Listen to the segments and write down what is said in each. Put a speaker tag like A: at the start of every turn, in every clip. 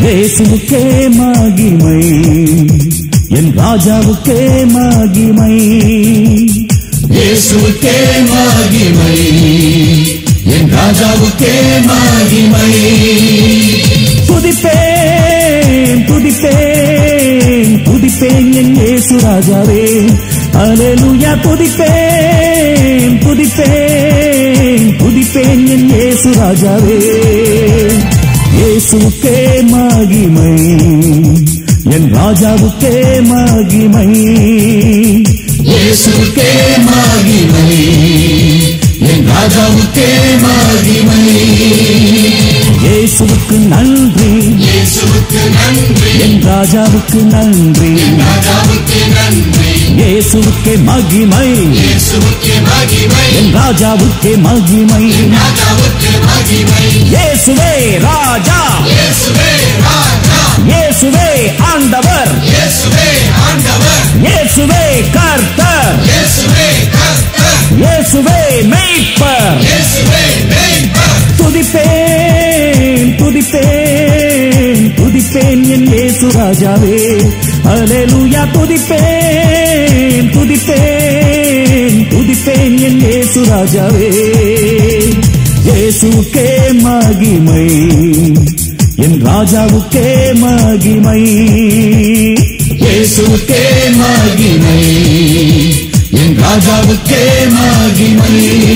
A: இயேசுவுக்கே மகிமை என் ராஜாவுக்கே மகிமை
B: இயேசுவுக்கே மகிமை என் ராஜாவுக்கே மகிமை
A: துதிப்பேன் துதிப்பேன் துதிப்பேன் என் இயேசு ராஜாவே அலேலுயா துதிப்பேன் துதிப்பேன் துதிப்பேன் என் இயேசு ராஜாவே இயேசுவுக்கே மகிமை என் ராஜாவுக்கே மகிமை
B: இயேசுவுக்கே மகிமை என் ராஜாவுக்கே மகிமை
A: இயேசுவுக்கு நன்றி
B: இயேசுவுக்கு நன்றி
A: என் ராஜாவுக்கு நன்றி
B: ராஜாவுக்கு நன்றி
A: இயேசுவுக்கே மகிமை
B: இயேசுவுக்கு மகிமை
A: என் ராஜாவுக்கே மகிமை
B: ராஜாவுக்கு மகிமை
A: இயேசுவே ராஜா
B: இயேசுவே ராஜா
A: இயேசுவே ஆண்டவர்
B: இயேசுவே ஆண்டவர்
A: இயேசுவே கர்த்தர்
B: இயேசுவே கர்த்தர்
A: இயேசுவே மெய்ப்பர்
B: இயேசுவே மேய்ப்பர்
A: துதிப்பேன் துதிப்பேன் துதிப்பேன் என் இயேசு ராஜாவே அலேலுயா துதிப்பேன் துதிப்பேன் துதிப்பேன் என் இயேசு ராஜாவே இயேசுக்கே மகிமை என் ராஜாவுக்கே மகிமை
B: இயேசுவுக்கே மகிமை என் ராஜாவுக்கே மகிமை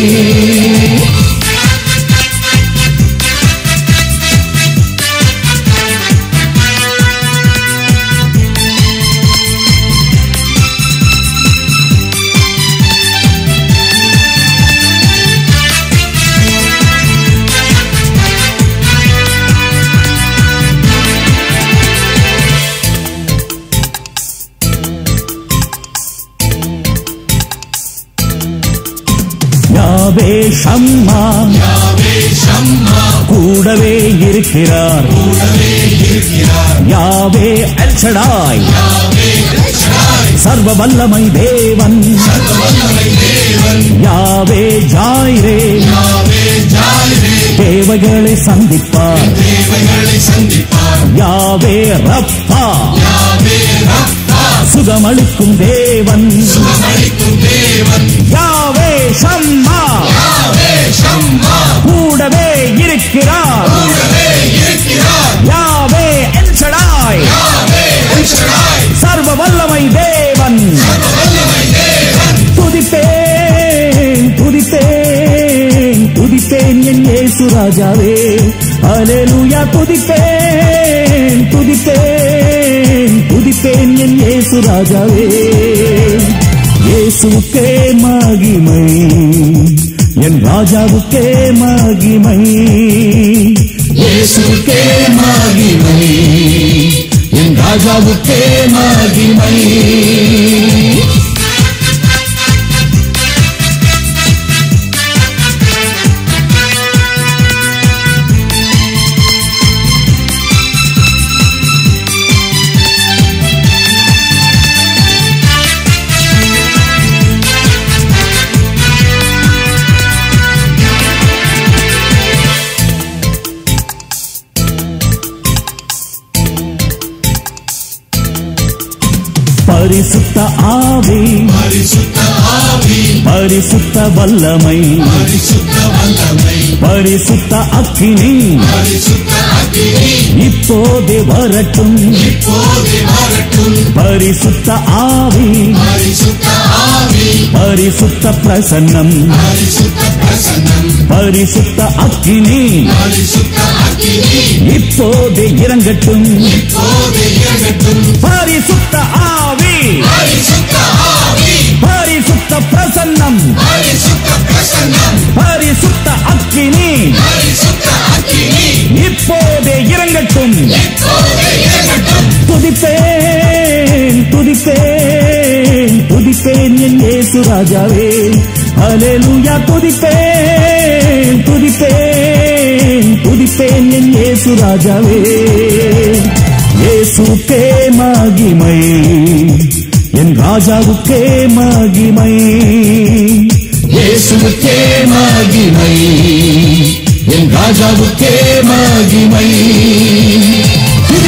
A: யாவே ஷம்மா
B: யாவே சம்மா
A: கூடவே இருக்கிறார்
B: கூடவே இருக்கிறார்
A: யாவே அல்ஷடாய்
B: யாவே ரட்சகாய்
A: சர்வ வல்லமை தேவன்
B: சர்வவல்லமை தேவன்
A: யாவே ஜாயிரே
B: யாவே ஜாயிரே
A: தேவைகளை சந்திப்பார்
B: தேவைகளை சந்திப்பார்
A: யாவே ரப்பா
B: யாவே ரப்பா
A: சுகமளிக்கும் தேவன்
B: சுகமளிக்கும் தேவன்
A: யாவே ஷம்மா
B: யாவே சம்மா
A: கூடவே இருக்கிறார்
B: கூடவே இருக்கிறார்
A: யாவே எல்ஷடாய்
B: யாவே ரட்சகாய்
A: சர்வ வல்லமை தேவன்
B: சர்வவல்லமை தேவன்
A: துதிப்பேன் துதிப்பேன் துதிப்பேன் என் இயேசு ராஜாவே அலேலுயா துதிப்பேன் துதிப்பேன் துதிப்பேன் என் இயேசு ராஜாவே இயேசுக்கே மகிமை என் ராஜாவுக்கே மகிமை
B: இயேசுவுக்கே மகிமை என் ராஜாவுக்கே மகிமை
A: பரிசுத்த ஆவி
B: பரிசுத்த ஆவி
A: பரிசுத்த வல்லமை
B: பரிசுத்த வல்லமை
A: பரிசுத்த அக்கினி
B: பரிசுத்த அக்கினி
A: இப்போதே வரட்டும்
B: இப்போதே வரட்டும்
A: பரிசுத்த ஆவி
B: பரிசுத்த ஆவி
A: பரிசுத்த பிரசன்னம்
B: பரிசுத்த பிரசன்னம்
A: பரிசுத்த அக்கினி
B: பரிசுத்த அக்கினி
A: இப்போதே இறங்கட்டும்
B: இப்போதே இறங்கட்டும்
A: பரிசுத்த ஆவி
B: பரிசுத்த ஆவி
A: பரிசுத்த பிரசன்னம்
B: பரிசுத்த பிரசன்னம்
A: பரிசுத்த அக்கினி
B: பரிசுத்த அக்கினி
A: இப்போதே இறங்கட்டும்
B: இப்போதே இறங்கட்டும்
A: துதிப்பேன் துதிப்பேன் துதிப்பேன் என் இயேசு ராஜாவே அலேலுயா துதிப்பேன் துதிப்பேன் துதிப்பேன் என் இயேசு ராஜாவே இயேசுக்கே மகிமை என் ராஜாவுக்கே மகிமை
B: இயேசுவுக்கே மகிமை என் ராஜாவுக்கே மகிமை
A: இது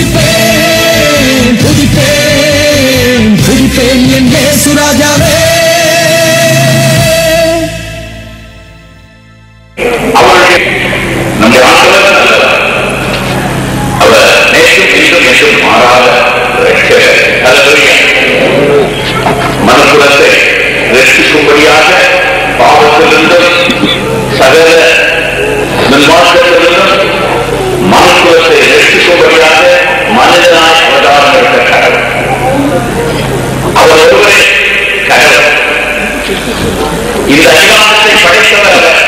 C: இந்த அதிகாரத்தை படைத்தவர் அவர்.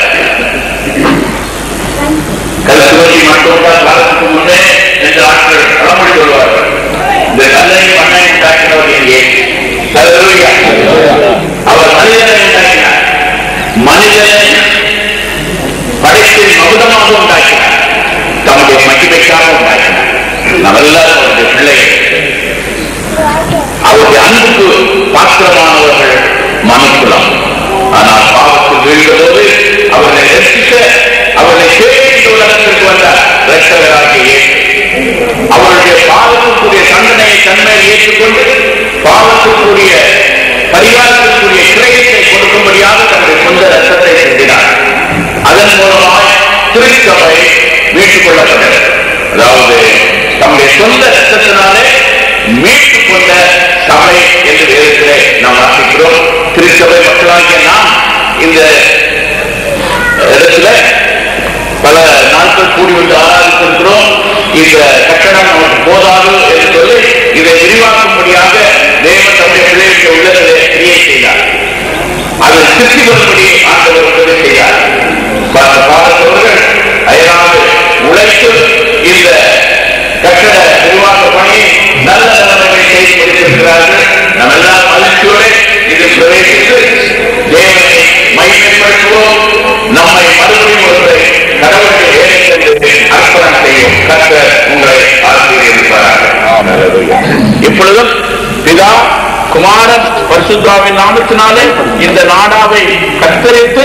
C: கல்சுவரி மட்டும்தான் காலத்துக்கு முன்னே என்று ஆட்கள் பழமொழி சொல்வார்கள் இந்த கல்லை மண்ணை உண்டாக்கினவர் எங்கே Hallelujah. அவர் மனிதனை உண்டாக்கினார் மனிதனை படைத்து மகுதமாக உண்டாக்கினார் தம்முடைய மகிமைக்காக உண்டாக்கினார் நாம் எல்லாரும் அவருடைய பிள்ளைகள் அவருடைய அன்புக்கு பாத்திரமானவர்கள் மனுக்குலம் ஆனால் பாவத்தில் வீழ்ந்தபோது அவர்களை ரசிக்க அவர்களை தேடி உலகத்திற்கு வந்த ரட்சகராகிய இயேசு. அவருடைய பாவத்திற்குரிய தண்டனையை தன்மையில் ஏற்றுக்கொண்டு பாவத்திற்குரிய பரிகாரத்திற்குரிய கிரயத்தை கொடுக்கும்படியாக தன்னுடைய சொந்த ரத்தத்தை சென்றினார் அதன் மூலமாய் திருச்சபை மீட்டுக் கொள்ளப்பட்டது அதாவது தம்முடைய சொந்த ரத்தத்தினாலே மீட்டுக் கொண்ட சபை என்று வேதத்திலே நாம் வாசிக்கிறோம் திருச்சபை மக்களாகிய நாம் இந்த இடத்துல பல நாட்கள் கூடி வந்து ஆராதித்திருக்கிறோம் இந்த கட்டணம் நமக்கு போதாது என்று சொல்லி இதை விரிவாக்கும்படியாக தேவன் தம்முடைய பிள்ளைகளுக்கு உள்ளதிலே கிரியை செய்தார் அதை திருத்தி வரும்படி ஆண்டவர் உதவி செய்தார் பாடத்தவர்கள் அயராது உழைத்து இந்த கட்டட நிர்வாக பணியை நல்ல நிலைமையை செய்து முடித்திருக்கிறார்கள் நம்ம எல்லாம் மகிழ்ச்சியோடு இதில் பிரவேசித்து தேவனை மையப்படுத்துவோம் நம்மை மறுபடியும் ஒருவரை கடவுளுடைய வேலைக்கு அர்ப்பணம் செய்யும் கத்த உங்களை ஆசீர்வதிப்பார்கள் இப்பொழுதும் பிதா குமாரன் பரிசுத்தாவின் நாமத்தினாலே இந்த நாடாவை கத்தரித்து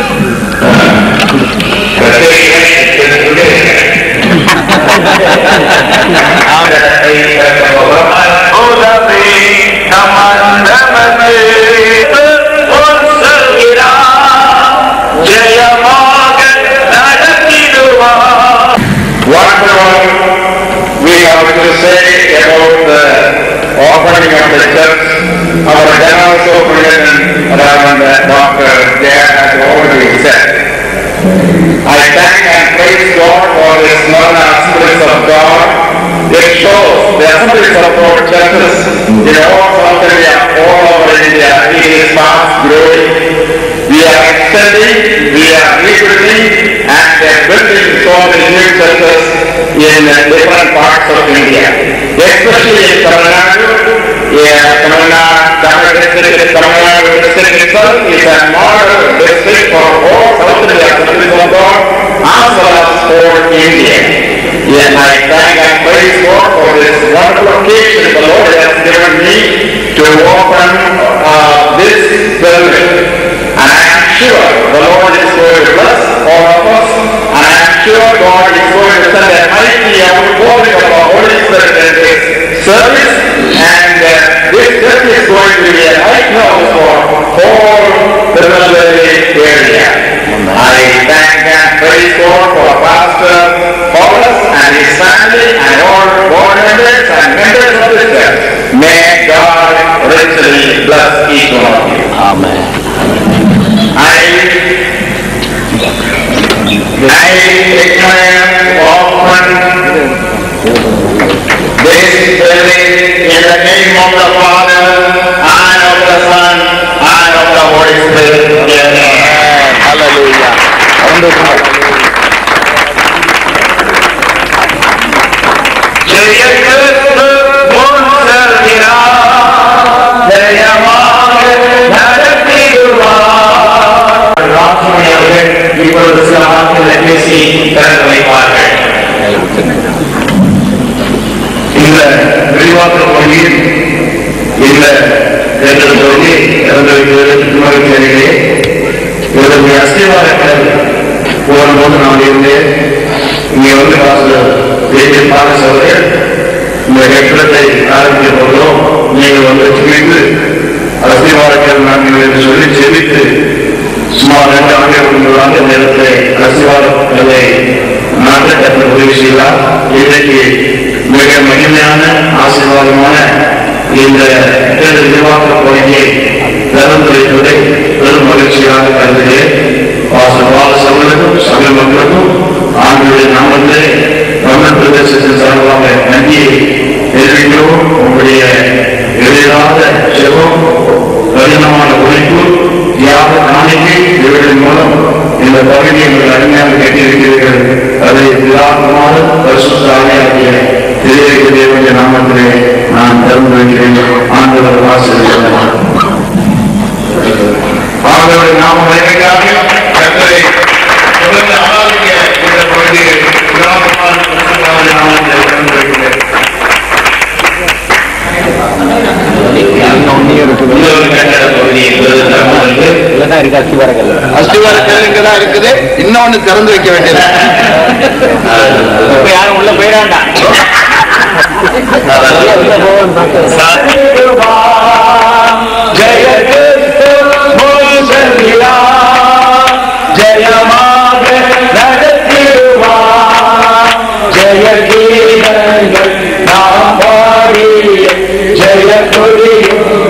C: ஜெயமாக நடத்திடுவார்
D: Wonderful. We have to say about the opening of the church. Our general superintendent, Reverend Dr. Jay has already said. I thank and praise God for this known assemblies of God. It shows the assemblies of our churches in all South India, all over India, it is fast growing. We are extending, we are rebuilding, and we are building so many new churches in uh, different parts of India. Especially in Tamil Nadu, yeah, Tamil Nadu, Tamil district, Tamil Nadu district itself is a model district for all South India, assemblies of God, as well as for India. Yes, I thank and praise God for this wonderful occasion the Lord has given me to open uh, this building. And I am sure the Lord is going to bless all of us. And I am sure God is going to send a mighty outpouring of the Holy Spirit in this service. And uh, this church is going to be a lighthouse for whole the Tirunelveli area. I thank and praise God for Pastor Paulus and his family and all board members and members of the church. May God richly bless each one of you.
C: Amen.
D: I, I declare open this building in the name of the Father and of the Son and of the Holy Spirit. Amen.
C: Hallelujah. ஜெய கிறிஸ்து முன் செல்கிறார். ஜெயமாக நடத்திடுவார்.
D: ராஜ்மணி அவர்கள் இப்பொழுது சில வார்த்தைகளை பேசி திறந்து வைப்பார்கள் இந்த விரிவாக்க பணியில் இந்த தேர்தல் தொகுதி திறந்து வைக்கிறது திருமணத்திலே இவருடைய அஸ்திவாரங்கள் போகும்போது நான் இருந்தேன் இங்கே வந்து வாசல் தேசிய பாரஸ் அவர்கள் இந்த கட்டிடத்தை ஆரம்பிக்க போகிறோம் நீங்கள் வந்து துணிந்து அஸ்திவாரங்கள் நாங்கள் என்று சொல்லி செபித்து சுமார் ரெண்டு ஆண்டுகள் முன்பதாக இந்த இடத்திலே அஸ்திவாரங்களை நாங்கள் கட்ட உதவி செய்தார் இன்றைக்கு மிக மகிமையான ஆசீர்வாதமான இந்த தேர்தல் நிர்வாக பணியை திறந்து வைப்பதை பெரும் மகிழ்ச்சியாக கருதுகிறேன் வாசல் வாசவர்களுக்கும் சபை மக்களுக்கும் ஆண்டுடைய நாமத்திலே தமிழ் பிரதேசத்தின் சார்பாக நன்றியை தெரிவிக்கிறோம் உங்களுடைய இடையிலாத செல்வம் கடினமான உழைப்பு தியாக காணிக்கை இந்த பகுதியை நீங்கள் அருமையாக கேட்டிருக்கிறீர்கள் அதை விழாக்குமாறு பரிசுத்தாகிய திரையேற்ற தேவனுடைய நாமத்திலே நான் திறந்து வைக்கிறேன் ஆண்டவர் வாசல் ஆண்டவருடைய நாமம் மகிமைக்காக கர்த்தரை தொடர்ந்து ஆராதிக்க இந்த பகுதியை விழாக்குமாறு பரிசுத்தாகிய நாமத்திலே திறந்து வைக்கிறேன் இன்னொரு கட்டட பகுதி என்பது தமிழுக்கு
E: அஸ்திவாரத்தில் இங்கதான் இருக்குது இன்னொன்னு திறந்து வைக்க வேண்டியது
D: இப்ப யாரும் உள்ள போயிடாண்டா ஜெய கிறிஸ்து முழுசெல்லிடா ஜெயமாக நடத்திடுவா ஜெய கீதங்கள் நாம் பாடி ஜெய கொடியும்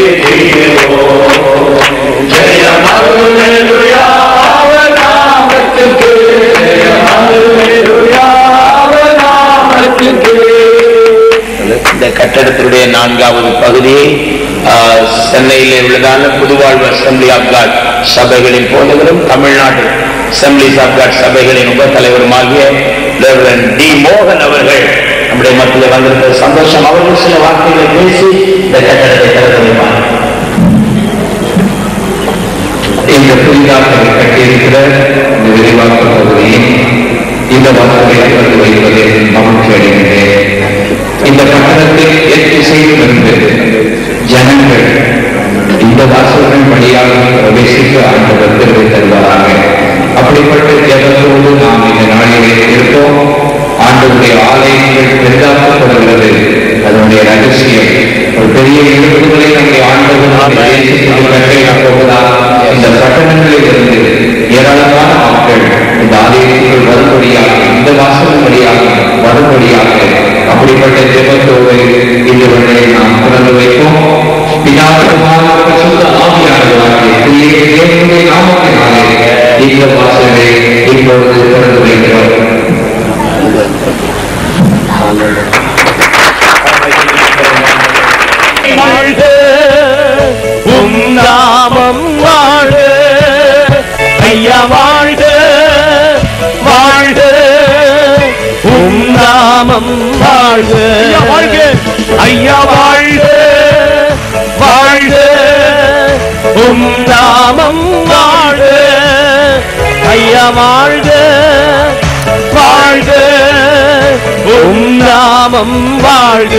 D: ஜெய மல்லுயா நாமத்துக்கு ஜெய மல்லுயா நாமத்துக்கு
E: இந்த கட்டடத்தினுடைய நான்காவது பகுதி ஆஹ், சென்னையிலே உள்ளதான புதுவாழ்வு அசம்பிளி ஆஃப் காட் சபைகளின் போதகரும் தமிழ்நாடு அசம்பிளிஸ் ஆஃப் காட் சபைகளின் உப தலைவருமாகிய ரெவரன் டி மோகன் அவர்கள் நம்முடைய மத்தியில் வந்திருக்கிற சந்தோஷம் அவர்கள் சில வார்த்தைகளை பேசி இந்த கட்டடத்தை திறந்து வைப்பார்
D: இந்த புதிதாக கட்டியிருக்கிற இந்த விரிவாக்க பகுதியில் இந்த வாசலை திறந்து வைப்பதில் மகிழ்ச்சி அடைகின்றேன் இந்த கட்டணத்தில் எத்திசையும் இருந்து ஜனங்கள் இந்த வாசல்கள் வழியாக பிரவேசிக்க ஆண்டவர் திருவை தருவாராக அப்படிப்பட்ட ஜனத்தோடு நாம் இந்த நாளிலே இருப்போம் ஆண்டவருடைய ஆலயங்கள் பெரிதாக்கப்படுகிறது அதனுடைய ரகசியம் ஒரு பெரிய இழப்புகளை நம்முடைய ஆண்டவர் கட்டளையிட போவதால் இந்த பட்டணங்களில் இருந்து ஏராளமான மக்கள் இந்த ஆலயத்திற்குள் வரும்படியாக இந்த வாசல் வழியாக வரும்படியாக அப்படிப்பட்ட ஜெபத்தோடு இந்த வேளையை நாம் திறந்து வைப்போம் பிதாக்குமார பரிசுத்த ஆவியானவராகிய திரியேக தேவனுடைய நாமத்தினாலே இந்த வாசலை இப்பொழுது திறந்து வைக்கிறோம்
A: வாழ்க உம் நாமம் வாழ்க ஐயா வாழ்க வாழ்க உம் நாமம் வாழ்க வாழ்க ஐயா வாழ்க வாழ்க உம் நாமம் வாழ்க ஐயா வாழ்க வாழ்க உம் நாமம் வாழ்க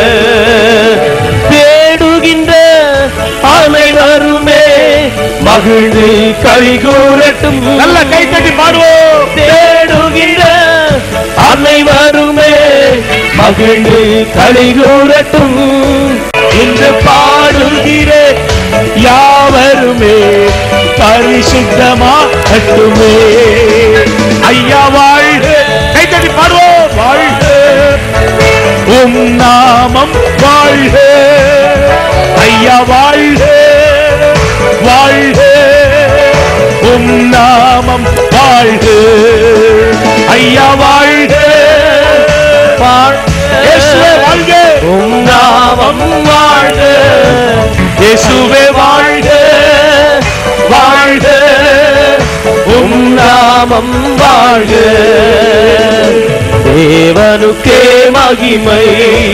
A: தேடுகின்ற அனைவருமே மகிழ்ந்து கவி கூறட்டும் நல்ல கைத்தட்டி பாடுவோம் தேடுகின்ற அனைவருமே மகிழ்ந்து களி கூறட்டும் என்று பாடுகிற யாவருமே பரிசுத்தமாகட்டுமே ஐயா வாழ்க கைத்தட்டி பாடுவோம் வாழ்க உம் நாமம் வாழ்க ஐயா வாழ்க வாழ்க உம் நாமம் வாழ்க ஐயா வாழ்க இயேசுவே வாழ்க உம் நாமம் வாழ்க இயேசுவே வாழ்க வாழ்க உம் நாமம் வாழ்க தேவனுக்கே மகிமை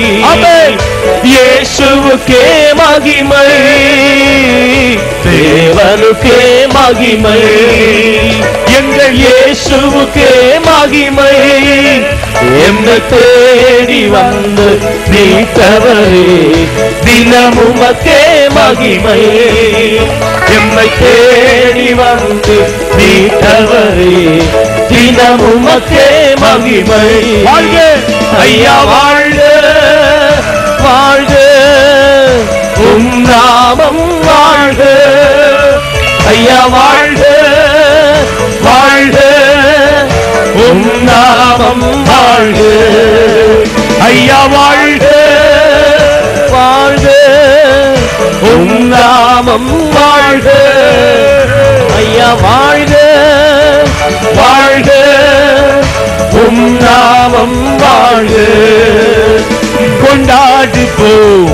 A: இயேசுவுக்கே மகிமை தேவனுக்கே மகிமை எங்கள் இயேசுவுக்கே மகிமை என்னை தேடி வந்து நீட்டவரே தினமுமக்கே மகிமை எம்மை தேடி வந்து நீட்டவரே தினமுமக்கே மகிமை வாழ்க ஐயா வாழ்க வாழ்க உம் நாமம் வாழ்க ஐயா வாழ்க வாழ்க உம் நாமம் வாழ்க ஐயா வாழ்க வாழ்க உம் நாமம் வாழ்க ஐயா வாழ்க வாழ்க உம் நாமம் வாழ்க கொண்டாடுவோம்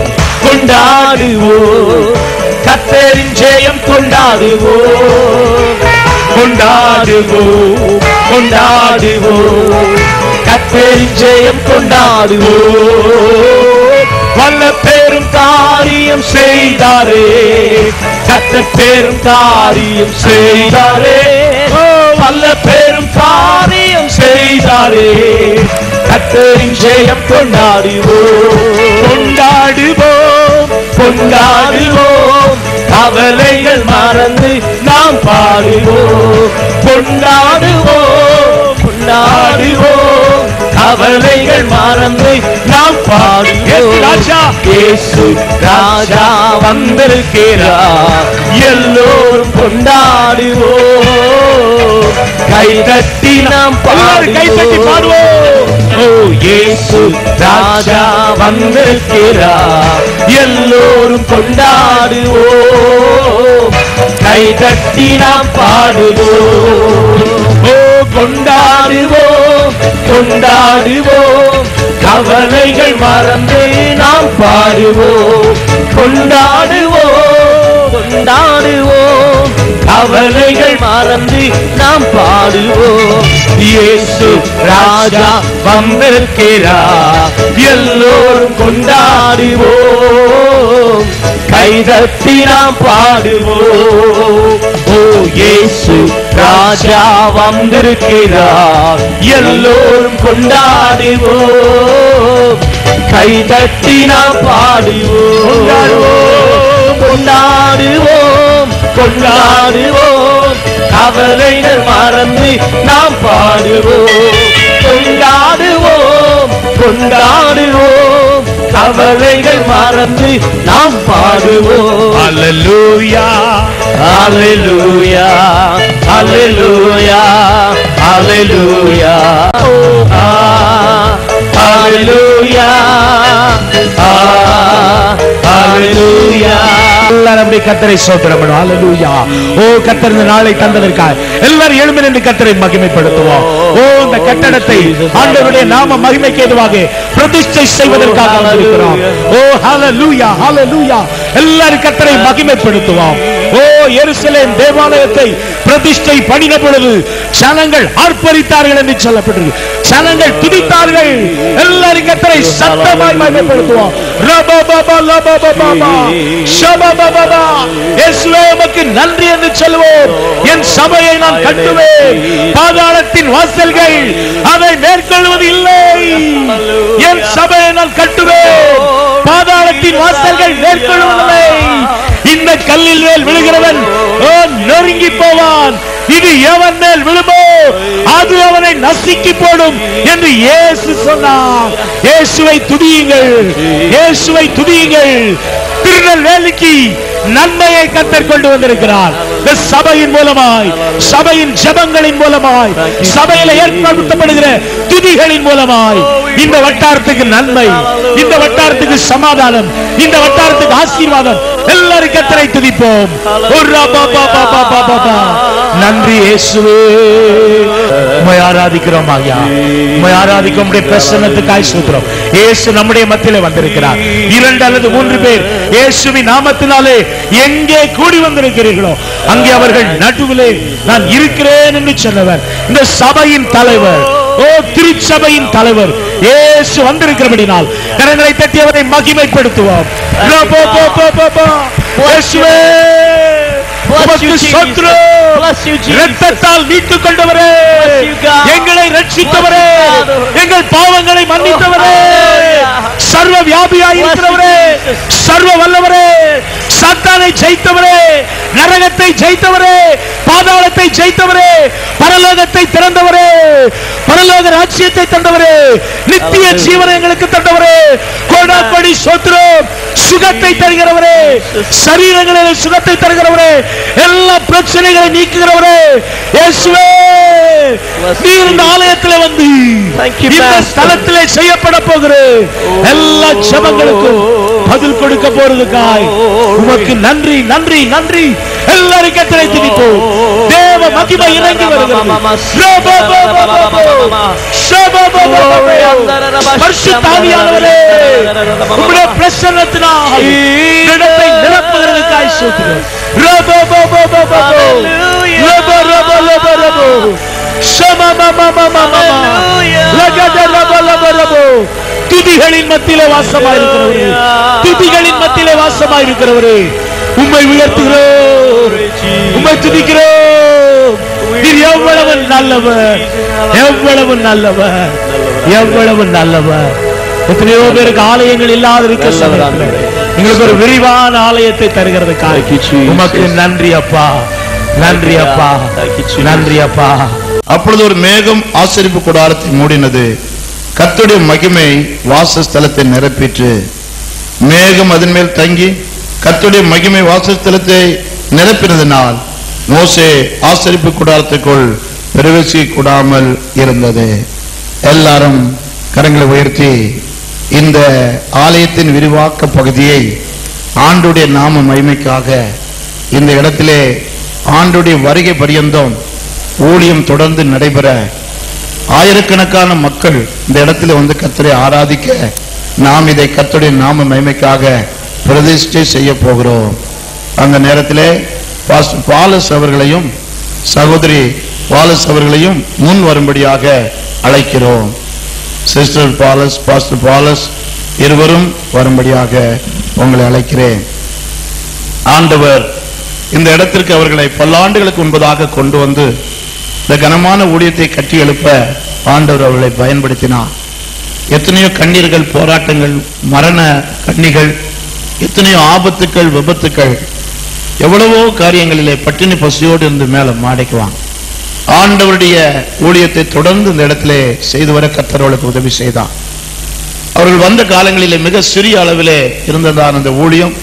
A: கொண்டாடுவோம் கத்தரின் ஜெயம் கொண்டாடுவோம் கொண்டாடுவோம் கொண்டாடுவோம் கத்தரின் ஜெயம் கொண்டாடுவோம் வல்ல பெரும் காரியம் செய்தாரே கத்த பெரும் காரியம் செய்தாரே ஓ, வல்ல பெரும் காரியம் செய்தாரே கத்தரின் ஜெயம் கொண்டாடுவோம் கொண்டாடுவோம் கொண்டாடுவோம் கவலைகள் மறந்து நாம் பாடுவோம் கொண்டாடுவோம் கொண்டாடுவோம் கவலைகள் மறந்து நாம் பாடுவோம் இயேசு ராஜா வந்திருக்கிறார் எல்லோரும் கொண்டாடுவோம் கைதட்டி நாம் கைதட்டி பாடுவோம் ஓ இயேசு ராஜா வந்திருக்கிறார் எல்லோரும் கொண்டாடுவோம் கைதட்டி நாம் பாடுவோம் ஓ கொண்டாடுவோம் கொண்டாடுவோம் கவலைகள் மறந்து நாம் பாடுவோம் கொண்டாடுவோம் கொண்டாடுவோம் கவலைகள் மறந்து நாம் பாடுவோம் இயேசு ராஜா வந்திருக்கிறார் எல்லோரும் கொண்டாடுவோம் கைதட்டி நாம் பாடுவோம் ஓ இயேசு ராஜா வந்திருக்கிறார் எல்லோரும் கொண்டாடுவோம் கைதட்டி நாம் பாடுவோம் கொண்டாடுவோம் கொண்டாடுவோம் கவலைகள் மறந்து நாம் பாடுவோம் கொண்டாடுவோம் கொண்டாடுவோம் கவலைகள் மறந்து நாம் பாடுவோம் அல்லேலூயா அல்லேலூயா அல்லேலூயா அல்லேலூயா ஆ அல்லேலூயா ஆ அல்லேலூயா
F: எல்லாரும் அப்படியே கத்தரை சோதரம் பண்ணுவோம் ஹalleluya ஓ கத்தர் இந்த நாளை தந்ததற்காக எல்லாரும் எழும்பி நின்று கத்தரை மகிமைப்படுத்துவோம் ஓ இந்த கட்டடத்தை ஆண்டவருடைய நாம மகிமைக்கு ஏதுவாக பிரதிஷ்டை செய்வதற்காக வந்திருக்கிறோம் ஓ ஹalleluya ஹalleluya எல்லாரும் கத்தரை மகிமைப்படுத்துவோம் ஓ எருசலேம் தேவாலயத்தை பிரதிஷ்டை பண்ணின பொழுது ஜனங்கள் ஆர்ப்பரித்தார்கள் என்று சொல்லப்பட்டிருக்கு ஜனங்கள் துடித்தார்கள் எல்லாரும் கத்தரை சத்தமாய் மகிமைப்படுத்துவோம் ரபபப லபபபபா ஷபபபபா இயேசுவே உமக்கு நன்றி என்று சொல்வோம் என் சபையை நான் கட்டுவேன் பாதாளத்தின் வாசல்கள் அதை மேற்கொள்வது இல்லை என் சபையை நான் கட்டுவேன் பாதாளத்தின் வாசல்கள் மேற்கொள்வதில்லை இந்த கல்லில் மேல் விழுகிறவன் ஓ, நொறுங்கி போவான் இது எவன் மேல் விழுமோ அது அவனை நசுக்கி போடும் என்று இயேசு சொன்னார் இயேசுவை துதியுங்கள் இயேசுவை துதியுங்கள் திருநெல்வேலிக்கு நன்மையை கத்தர் கொண்டு வந்திருக்கிறார் இந்த சபையின் மூலமாய் சபையின் ஜெபங்களின் மூலமாய் சபையில ஏற்படுத்தப்படுகிற துதிகளின் மூலமாய் இந்த வட்டாரத்துக்கு நன்மை இந்த வட்டாரத்துக்கு சமாதானம் இந்த வட்டாரத்துக்கு ஆசீர்வாதம் எல்லாரும் கத்தரை துதிப்போம் ஒரு ரபா பா பா பா பா பா பா. நன்றி இயேசுவே உம்மை ஆராதிக்கிறோம் ஐயா உம்மை ஆராதிக்கும் உம்முடைய பிரசன்னத்துக்காய் சுத்துறோம் இயேசு நம்முடைய மத்தியிலே வந்திருக்கிறார் இரண்டு அல்லது மூன்று பேர் இயேசுவின் நாமத்தினாலே எங்கே கூடி வந்திருக்கிறீர்களோ அங்கே அவர்கள் நடுவிலே நான் இருக்கிறேன் என்று சொன்னவர் இந்த சபையின் தலைவர் ஓ திருச்சபையின் தலைவர் இயேசு வந்திருக்கிறபடினால் கரங்களை தட்டி அவரை மகிமைப்படுத்துவோம் ரபோ போ போ போ போ. இயேசுவே உமக்கு ஸ்தோத்திரம். இரத்தத்தால் மீட்டுக் கொண்டவரே எங்களை ரட்சித்தவரே எங்கள் பாவங்களை மன்னித்தவரே சர்வ வியாபியாய் இருக்கிறவரே சர்வ வல்லவரே சாத்தானை ஜெயித்தவரே நரகத்தை ஜெயித்தவரே பாதாளத்தை ஜெயித்தவரே பரலோகத்தை திறந்தவரே பரலோக ராஜ்யத்தை தந்தவரே நித்திய ஜீவனை எங்களுக்கு தந்தவரே கோடாக்கோடி சோத்திரம் சுகத்தை தருகிறவரே சரீரங்களில் சுகத்தை தருகிறவரே எல்லா பிரச்சனைகளை நீக்குகிறவரே இயேசுவே நீர் இந்த ஆலயத்தில் வந்து
A: Thank you,
F: இந்த
A: Master.
F: ஸ்தலத்திலே செய்யப்பட போகிற எல்லா ஜெபங்களுக்கும் பதில் கொடுக்க போறதுக்காய் உமக்கு நன்றி நன்றி நன்றி எல்லாரும் கத்தரை துதிப்போம் தேவ மகிமை இறங்கி வருகிறது ரபோ போ போ போ போ. ஷபோ போ போ போ போ. பரிசுத்த ஆவியானவரே உம்முடைய பிரசன்னத்தினால் இடத்தை நிரப்புகிறதுக்காய் சொல்கிறோம் ரபோ போ போ போ போ போ. ரபோ ரபோ ஷமமமமமமம. லகதரபலபரபோ. துதிகளின் மத்தியிலே வாசமாயிருக்கிறவரே துதிகளின் மத்தியிலே வாசமாயிருக்கிறவரே உம்மை உயர்த்துகிறோம் உம்மை துதிக்கிறோம் நீர் எவ்வளவு நல்லவர் எவ்வளவு நல்லவர் எவ்வளவு நல்லவர் எத்தனையோ பேருக்கு ஆலயங்கள் இல்லாத இருக்க சமயத்தில் எங்களுக்கு ஒரு விரிவான ஆலயத்தை தருகிறதுக்காக உமக்கு நன்றி அப்பா நன்றி அப்பா நன்றி அப்பா
G: அப்பொழுது ஒரு மேகம் ஆசரிப்பு கூடாரத்தை மூடினது கர்த்தருடைய மகிமை வாசஸ்தலத்தை நிரப்பிற்று மேகம் அதன் மேல் தங்கி கர்த்தருடைய மகிமை வாசஸ்தலத்தை நிரப்பினதினால் மோசே ஆசரிப்பு கூடாரத்துக்குள் பிரவேசிக்க கூடாமல் இருந்தது எல்லாரும் கரங்களை உயர்த்தி இந்த ஆலயத்தின் விரிவாக்க பகுதியை ஆண்டுடைய நாம மகிமைக்காக இந்த இடத்திலே ஆண்டுடைய வருகை பரியந்தம் ஊழியம் தொடர்ந்து நடைபெற ஆயிரக்கணக்கான மக்கள் இந்த இடத்துல வந்து கத்தரை ஆராதிக்க நாம் இதை கத்தருடைய நாம மகிமைக்காக பிரதிஷ்டை செய்ய போகிறோம் அந்த நேரத்திலே பாஸ்டர் பாலஸ் அவர்களையும் சகோதரி பாலஸ் அவர்களையும் முன் வரும்படியாக அழைக்கிறோம் சிஸ்டர் பாலஸ் பாஸ்டர் பாலஸ் இருவரும் வரும்படியாக உங்களை அழைக்கிறேன் ஆண்டவர் இந்த இடத்திற்கு அவர்களை பல்லாண்டுகளுக்கு முன்பதாக கொண்டு வந்து இந்த கனமான ஊழியத்தை கட்டி எழுப்ப ஆண்டவர் அவர்களை பயன்படுத்தினார் எத்தனையோ கண்ணீர்கள் போராட்டங்கள் மரண கண்ணிகள் எத்தனையோ ஆபத்துக்கள் விபத்துக்கள் எவ்வளவோ காரியங்களிலே பட்டினி பசியோடு இருந்து மேல மாடைக்குவாங்க ஆண்டவருடைய ஊழியத்தை தொடர்ந்து இந்த இடத்திலே செய்து வர கத்தரவளுக்கு உதவி செய்தான் அவர்கள் வந்த காலங்களிலே மிக சிறிய அளவிலே இருந்ததான அந்த ஊழியம்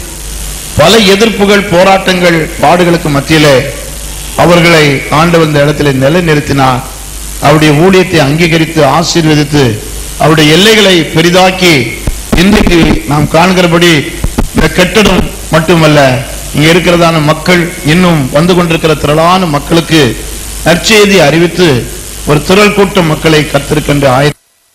G: பல எதிர்ப்புகள் போராட்டங்கள் பாடுகளுக்கு மத்தியிலே அவர்களை ஆண்டவர் இந்த இடத்திலே நிலைநிறுத்தினார் அவருடைய ஊழியத்தை அங்கீகரித்து ஆசீர்வதித்து அவருடைய எல்லைகளை பெரிதாக்கி இன்றைக்கு நாம் காண்கிறபடி இந்த கட்டடம் மட்டுமல்ல இங்க இருக்கிறதான மக்கள் இன்னும் வந்து கொண்டிருக்கிற திரளான மக்களுக்கு நற்செய்தி அறிவித்து ஒரு திரள் கூட்டம் மக்களை கத்திருக்கின்ற ஆய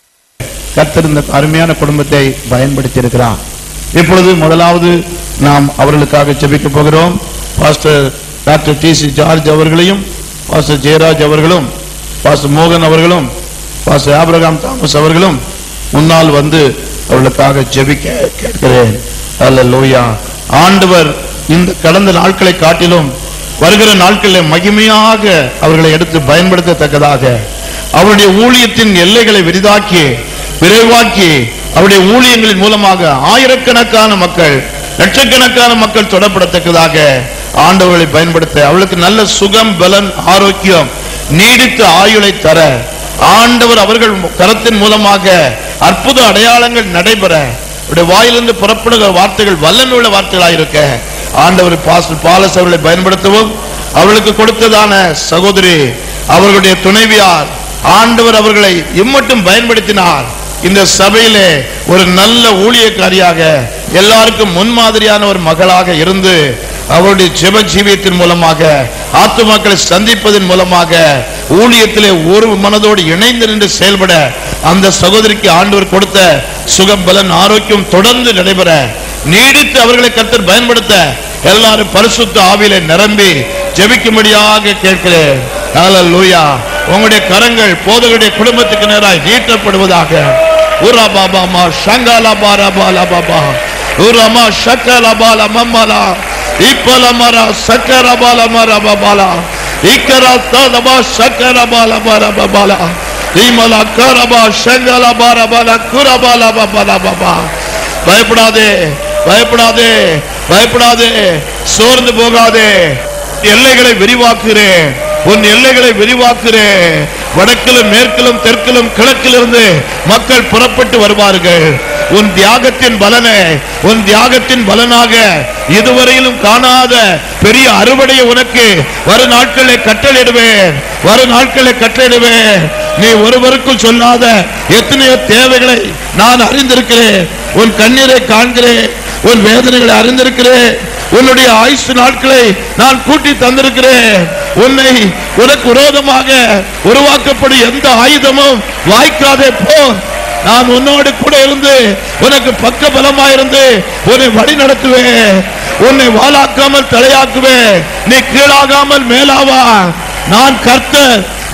G: கர்த்தர் இந்த அருமையான குடும்பத்தை பயன்படுத்தி இருக்கிறார் இப்பொழுது முதலாவது நாம் அவர்களுக்காக ஜெபிக்க போகிறோம் pastor doctor T C George அவர்களையும் பாஸ்டர் ஜெயராஜ் அவர்களும் பாஸ்டர் மோகன் அவர்களும் பாஸ்டர் ஆபிரகாம் தாமஸ் அவர்களும் முன்னால் வந்து அவர்களுக்காக ஜெபிக்க கேட்கிறேன் அல்லேலூயா ஆண்டவர் இந்த கடந்த நாட்களை காட்டிலும் வருகிற நாட்களில் மகிமையாக அவர்களை எடுத்து பயன்படுத்தத்தக்கதாக அவருடைய ஊழியத்தின் எல்லைகளை விரிதாக்கி விரைவாக்கி அவருடைய ஊழியங்களின் மூலமாக ஆயிரக்கணக்கான மக்கள் லட்சக்கணக்கான மக்கள் தொடப்படத்தக்கதாக ஆண்டவர்களை பயன்படுத்த அவளுக்கு நல்ல சுகம் பலன் ஆரோக்கியம் நீடித்த ஆயுளை தர ஆண்டவர் அவர்கள் கரத்தின் மூலமாக அற்புத அடையாளங்கள் நடைபெற அவருடைய வாயிலிருந்து புறப்படுகிற வார்த்தைகள் வல்லமையுள்ள வார்த்தைகளாயிருக்க ஆண்டவர் பாஸ்டர் பாலஸ் அவர்களை பயன்படுத்தவும் அவளுக்கு கொடுத்ததான சகோதரி அவர்களுடைய துணைவியார் ஆண்டவர் அவர்களை இம்மட்டும் பயன்படுத்தினார் இந்த சபையிலே ஒரு நல்ல ஊழியக்காரியாக எல்லாருக்கும் முன்மாதிரியான ஒரு மகளாக இருந்து அவருடைய ஜெப ஜீவியத்தின் மூலமாக ஆத்துமாக்களை சந்திப்பதன் மூலமாக ஊழியத்திலே ஒரு மனதோடு இணைந்து நின்று செயல்பட அந்த சகோதரிக்கு ஆண்டவர் கொடுத்த சுகம் பலன் ஆரோக்கியம் தொடர்ந்து நடைபெற நீடித்து அவர்களை கர்த்தர் பயன்படுத்த எல்லாரும் பரிசுத்த ஆவியிலே நிரம்பி ஜெபிக்கும்படியாக கேட்கிறேன் ஹalleluya உங்களுடைய கரங்கள் போதகருடைய குடும்பத்துக்கு நேராய் நீட்டப்படுவதாக உரா பாபா மா ஷங்காலா பாரா பாலா பாபா உரமா ஷக்கலா பாலா மம்மலா இப்பல மரா சக்கர பாலா மரா பாபாலா இக்கரா ததபா சக்கர பாலா பாரா பாபாலா இமலா கரபா ஷங்கலா பாரா பாலா குரபாலா பாபாலா பாபா பயப்படாதே பயப்படாதே பயப்படாதே சோர்ந்து போகாதே எல்லைகளை விரிவாக்குகிறேன் உன் எல்லைகளை விரிவாக்குகிறேன் வடக்கிலும் மேற்கிலும் தெற்கிலும் கிழக்கிலிருந்து மக்கள் புறப்பட்டு வருவார்கள் உன் தியாகத்தின் பலனை உன் தியாகத்தின் பலனாக இதுவரையிலும் காணாத பெரிய அறுவடையை உனக்கு வரும் நாட்களை கட்டளிடுவேன் வரும் நாட்களை கட்டளிடுவேன் நீ ஒருவருக்கும் சொல்லாத எத்தனையோ தேவைகளை நான் அறிந்திருக்கிறேன் உன் கண்ணீரை காண்கிறேன் உன் வேதனைகளை அறிந்திருக்கிறேன் உன்னுடைய ஆயுசு நாட்களை நான் கூட்டி தந்திருக்கிறேன் உன்னை உனக்கு விரோதமாக உருவாக்கப்படும் எந்த ஆயுதமும் வாய்க்காதே போ நான் உன்னோடு கூட இருந்து உனக்கு பக்க பலமா இருந்து உன்னை வழி நடத்துவேன் உன்னை வாளாக்காமல் தலையாக்குவேன் நீ கீழாகாமல் மேலாவா நான் கர்த்தர்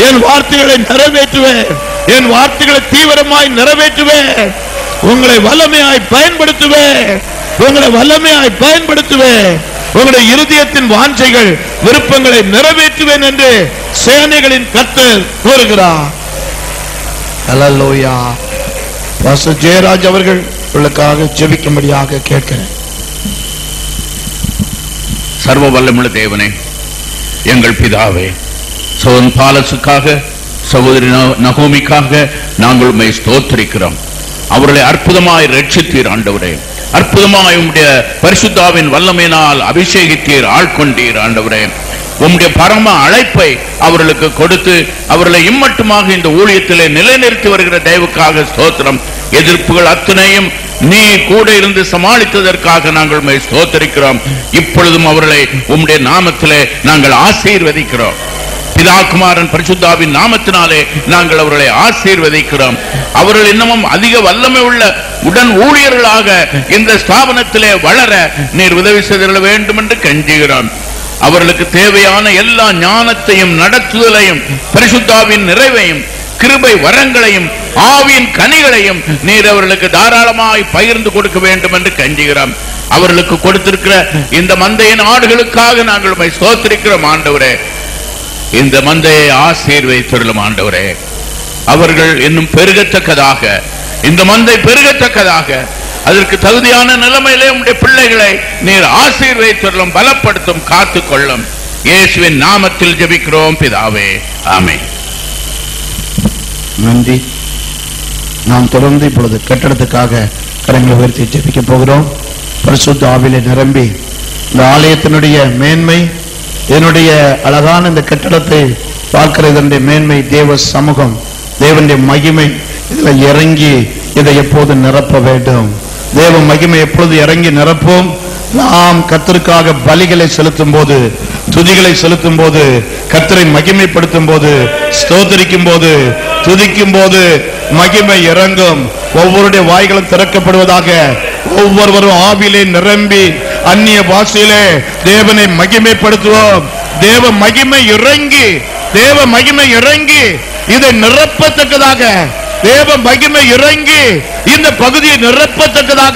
G: என் வார்த்தைகளை நிறைவேற்றுவேன் என் வார்த்தைகளை தீவிரமாய் நிறைவேற்றுவேன் உங்களை வல்லமையாய் பயன்படுத்துவேன் உங்களை வல்லமையாய் பயன்படுத்துவேன் உங்களுடைய இருதயத்தின் வாஞ்சைகள் விருப்பங்களை நிறைவேற்றுவேன் என்று சேனைகளின் கர்த்தர் கூறுகிறார் அல்லேலூயா பாஸ்டர் ஜெயராஜ் அவர்கள் உங்களுக்காக ஜெபிக்கும்படியாக கேட்கிறேன்
H: சர்வ வல்லமுள்ள தேவனே எங்கள் பிதாவே சோதன் பாலசுக்காக சகோதரி ந- நகோமிக்காக நாங்கள் உண்மை ஸ்தோத்திரிக்கிறோம் அவர்களை அற்புதமாய் ரட்சித்தீர் ஆண்டவரே அற்புதமாய் உம்முடைய பரிசுத்தாவின் வல்லமையினால் அபிஷேகித்தீர் ஆட்கொண்டீர் ஆண்டவரே உம்முடைய பரம அழைப்பை அவர்களுக்கு கொடுத்து அவர்களை இம்மட்டுமாக இந்த ஊழியத்திலே நிலைநிறுத்தி வருகிற தயவுக்காக ஸ்தோத்திரம் எதிர்ப்புகள் அத்தனையும் நீ கூட இருந்து சமாளித்ததற்காக நாங்கள் உம்மை ஸ்தோத்தரிக்கிறோம் இப்பொழுதும் அவர்களை உம்முடைய நாமத்திலே நாங்கள் ஆசீர்வதிக்கிறோம் பிதாகுமாரன் பரிசுத்தாவின் நாமத்தினாலே நாங்கள் அவர்களை ஆசீர்வதிக்கிறோம் அவர்கள் இன்னமும் அதிக வல்லமை உள்ள உடன் ஊழியர்களாக இந்த ஸ்தாபனத்திலே வளர நீர் உதவி செய்திட வேண்டும் என்று கெஞ்சுகிறோம் அவர்களுக்கு தேவையான எல்லா ஞானத்தையும் நடத்துதலையும் பரிசுத்தாவின் நிறைவையும் கிருபை வரங்களையும் ஆவியின் கனிகளையும் நீர் அவர்களுக்கு தாராளமாய் பகிர்ந்து கொடுக்க வேண்டும் என்று கஞ்சுகிறோம் அவர்களுக்கு கொடுத்திருக்கிற இந்த மந்தையின் ஆடுகளுக்காக நாங்கள் உம்மை ஸ்தோத்திரிக்கிறோம் ஆண்டவரே இந்த மந்தையை ஆசீர்வதித்துள்ளும் ஆண்டவரே அவர்கள் இன்னும் பெருகத்தக்கதாக இந்த மந்தை பெருகத்தக்கதாக அதற்கு தகுதியான நிலைமையிலே உம்முடைய பிள்ளைகளை நீர் ஆசீர்வதித்துள்ளும் பலப்படுத்தும் காத்துக்கொள்ளும் இயேசுவின் நாமத்தில் ஜெபிக்கிறோம் பிதாவே ஆமென்
G: நன்றி நாம் தொடர்ந்து இப்பொழுது கட்டடத்துக்காக கரங்களை உயர்த்தி ஜெபிக்க போகிறோம் பரிசுத்த ஆவிலே நிரம்பி இந்த ஆலயத்தினுடைய மேன்மை இதனுடைய அழகான இந்த கட்டடத்தை பார்க்கிற இதனுடைய மேன்மை தேவ சமூகம் தேவனுடைய மகிமை இதுல இறங்கி இதை எப்போது நிரப்ப வேண்டும் தேவ மகிமை எப்பொழுது இறங்கி நிரப்பும் நாம் கத்தருக்காக பலிகளை செலுத்தும் போது துதிகளை செலுத்தும் போது கத்தரை மகிமைப்படுத்தும் போது ஸ்தோத்தரிக்கும் போது துதிக்கும் போது மகிமை இறங்கும் ஒவ்வொருடைய வாய்களும் திறக்கப்படுவதாக ஒவ்வொருவரும் ஆவிலே நிரம்பி அந்நிய பாஷையிலே தேவனை மகிமைப்படுத்துவோம் தேவ மகிமை இறங்கி தேவ மகிமை இறங்கி இதை நிரப்பத்தக்கதாக தேவ மகிமை இறங்கி இந்த பகுதியை நிரப்பத்தக்கதாக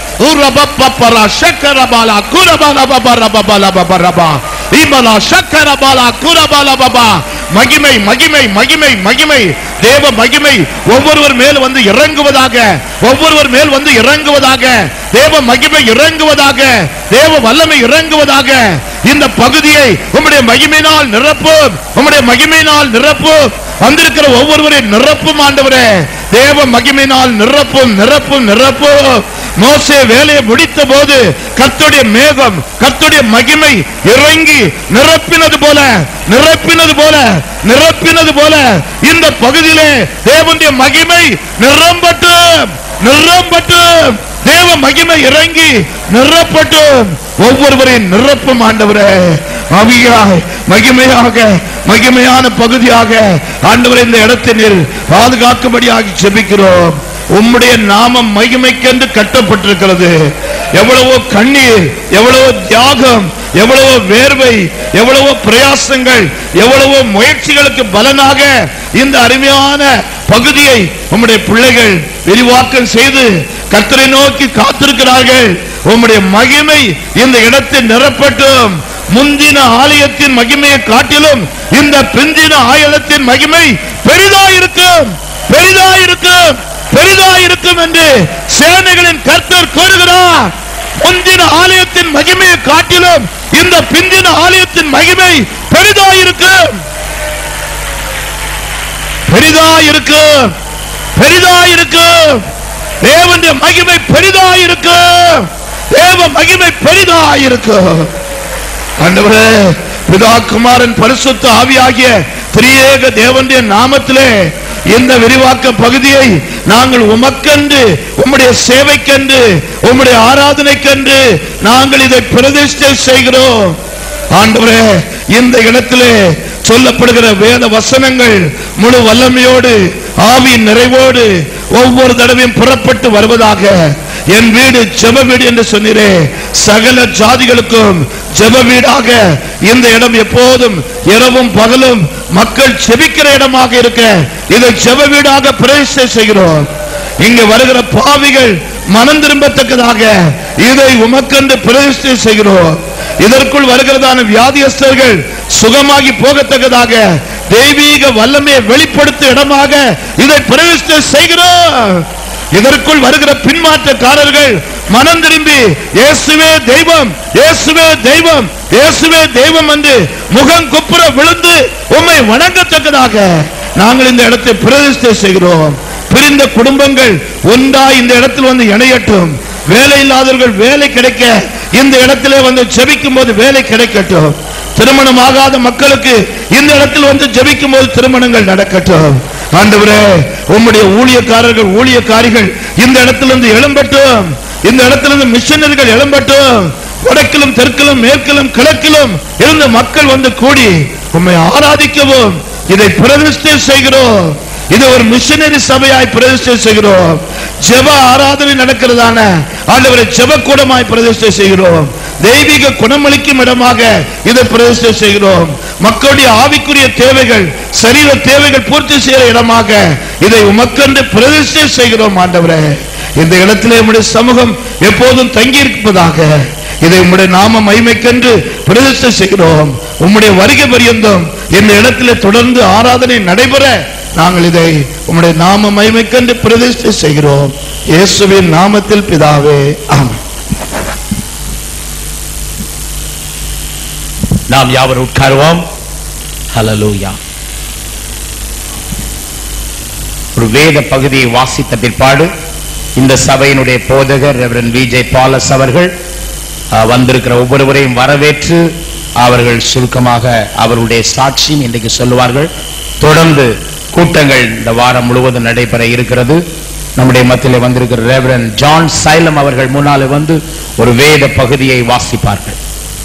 G: உரபப்பரா சக்கரபாலா குரபாலா பபா ரபபா லபபா ரபா இமலா சக்கரபாலா குரபாலா பபா மகிமை மகிமை மகிமை மகிமை தேவ மகிமை ஒவ்வொருவர் மேல் வந்து இறங்குவதாக ஒவ்வொருவர் மேல் வந்து இறங்குவதாக தேவ மகிமை இறங்குவதாக தேவ வல்லமை இறங்குவதாக இந்த பகுதியை உம்முடைய மகிமையினால் நிரப்பும் உம்முடைய மகிமையினால் நிரப்பும் வந்திருக்கிற ஒவ்வொருவரையும் நிரப்பும் ஆண்டவரே தேவ மகிமையினால் நிரப்பும் நிரப்பும் நிரப்பும் மோசே வேலையை முடித்த போது கர்த்தருடைய மேகம் கர்த்தருடைய மகிமை இறங்கி நிரப்பினது போல நிரப்பினது போல நிரப்பினது போல இந்த பகுதியிலே தேவனுடைய மகிமை நிரம்பட்டும் நிரம்பட்டும் தேவ மகிமை இறங்கி நிரப்பட்டும் ஒவ்வொருவரையும் நிரப்பும் ஆண்டவரே அவியாய் மகிமையாக மகிமையான பகுதியாக ஆண்டவரே இந்த இடத்தை நீர் பாதுகாக்கும்படியாக செபிக்கிறோம் உம்முடைய நாமம் மகிமைக்கென்று கட்டப்பட்டிருக்கிறது எவ்வளவோ கண்ணீர் எவ்வளவோ தியாகம் எவ்வளவோ வேர்வை எவ்வளவோ பிரயாசங்கள் எவ்வளவோ முயற்சிகளுக்கு பலனாக இந்த அருமையான பகுதியை உம்முடைய பிள்ளைகள் விரிவாக்கம் செய்து கர்த்தரை நோக்கி காத்திருக்கிறார்கள் உம்முடைய மகிமை இந்த இடத்தில் நிரப்பட்டும் முந்தின ஆலயத்தின் மகிமையை காட்டிலும் இந்த பிந்தின ஆலயத்தின் மகிமை பெரிதாயிருக்கும் பெரிதாயிருக்கும் பெரிதாயிருக்கும் என்று சேனைகளின் கர்த்தர் கூறுகிறார் முந்தின ஆலயத்தின் மகிமையை காட்டிலும் இந்த பிந்தின ஆலயத்தின் மகிமை பெரிதாயிருக்கும் பெரிதாயிருக்கும் பெரிதாயிருக்கும் தேவனுடைய மகிமை பெரிதாயிருக்கும் தேவ மகிமை பெரிதாயிருக்கும் ஆண்டவரே பிதா குமாரன் பரிசுத்த ஆவியாகிய திரியேக தேவனுடைய நாமத்திலே இந்த விரிவாக்க பகுதியை நாங்கள் உமக்கென்று உம்முடைய சேவைக்கென்று உம்முடைய ஆராதனைக்கென்று நாங்கள் இதை பிரதிஷ்டை செய்கிறோம் ஆண்டவரே இந்த இடத்திலே சொல்லப்படுகிற வேத வசனங்கள் முழு வல்லமையோடு ஆவியின் நிறைவோடு ஒவ்வொரு தடவையும் புறப்பட்டு வருவதாக என் வீடு ஜெப வீடு என்று சொன்னீரே சகல ஜாதிகளுக்கும் ஜெப வீடாக இந்த இடம் எப்போதும் இரவும் பகலும் மக்கள் செபிக்கிற இடமாக இருக்க இதை ஜெப வீடாக பிரதிஷ்டை செய்கிறோம் இங்கு வருகிற பாவிகள் மனம் திரும்பத்தக்கதாக இதை உமக்கென்று பிரதிஷ்டை செய்கிறோம் இதற்குள் வருகிறதான வியாதியஸ்தர்கள் சுகமாகி போகத்தக்கதாக தெய்வீக வல்லமையை வெளிப்படுத்தும் இடமாக இதை பிரதிஷ்டை செய்கிறோம் இதற்குள் வருகிற பின்மாற்றக்காரர்கள் மனம் திரும்பி இயேசுவே தெய்வம் இயேசுவே தெய்வம் இயேசுவே தெய்வம் என்று முகம் குப்புற விழுந்து உம்மை வணங்கத்தக்கதாக நாங்கள் இந்த இடத்தை பிரதிஷ்டை செய்கிறோம் பிரிந்த குடும்பங்கள் ஒன்றாய் இந்த இடத்தில் வந்து இணையட்டும் வேலை இல்லாதவர்கள் வேலை கிடைக்க இந்த இடத்திலே வந்து ஜெபிக்கும் போது வேலை கிடைக்கட்டும் திருமணம் ஆகாத மக்களுக்கு இந்த இடத்தில் வந்து ஜெபிக்கும் போது திருமணங்கள் நடக்கட்டும் ஆண்டவரே உம்முடைய ஊழியக்காரர்கள் ஊழியக்காரிகள் இந்த இடத்திலிருந்து எழும்பட்டும் இந்த இடத்திலிருந்து மிஷனரிகள் எழும்பட்டும் வடக்கிலும் தெற்கிலும் மேற்கிலும் கிழக்கிலும் இருந்த மக்கள் வந்து கூடி உம்மை ஆராதிக்கவும் இதை பிரதிஷ்டை செய்கிறோம் இது ஒரு மிஷனரி சபையாய் பிரதிஷ்டை செய்கிறோம் ஜெப ஆராதனை நடக்கிறதான ஆண்டவரை ஜெப கூடமாய் பிரதிஷ்டை செய்கிறோம் தெய்வீக குணமளிக்கும் இடமாக இதை பிரதிஷ்டை செய்கிறோம் மக்களுடைய ஆவிக்குரிய தேவைகள் சரீர தேவைகள் பூர்த்தி செய்கிற இடமாக இதை உமக்கென்று பிரதிஷ்டை செய்கிறோம் ஆண்டவரே இந்த இடத்திலே உம்முடைய சமூகம் எப்போதும் தங்கி இருப்பதாக இதை உம்முடைய நாம மகிமைக்கென்று பிரதிஷ்டை செய்கிறோம் உம்முடைய வருகை பரியந்தம் இந்த இடத்திலே தொடர்ந்து ஆராதனை நடைபெற நாங்கள் இதை உம்முடைய நாம மகிமைக்கென்று பிரதிஷ்டை செய்கிறோம் இயேசுவின் நாமத்தில் பிதாவே ஆமென்
F: நாம் யாவர் உட்காருவோம் ஹalleluya ஒரு வேத பகுதியை வாசித்த பிற்பாடு இந்த சபையினுடைய போதகர் ரெவரன் விஜய் பாலஸ் அவர்கள் அஹ், வந்திருக்கிற ஒவ்வொருவரையும் வரவேற்று அவர்கள் சுருக்கமாக அவருடைய சாட்சியும் இன்றைக்கு சொல்லுவார்கள் தொடர்ந்து கூட்டங்கள் இந்த வாரம் முழுவதும் நடைபெற இருக்கிறது நம்முடைய மத்தியிலே வந்திருக்கிற ரெவரன் ஜான் சைலம் அவர்கள் முன்னாலே வந்து ஒரு வேத பகுதியை வாசிப்பார்கள்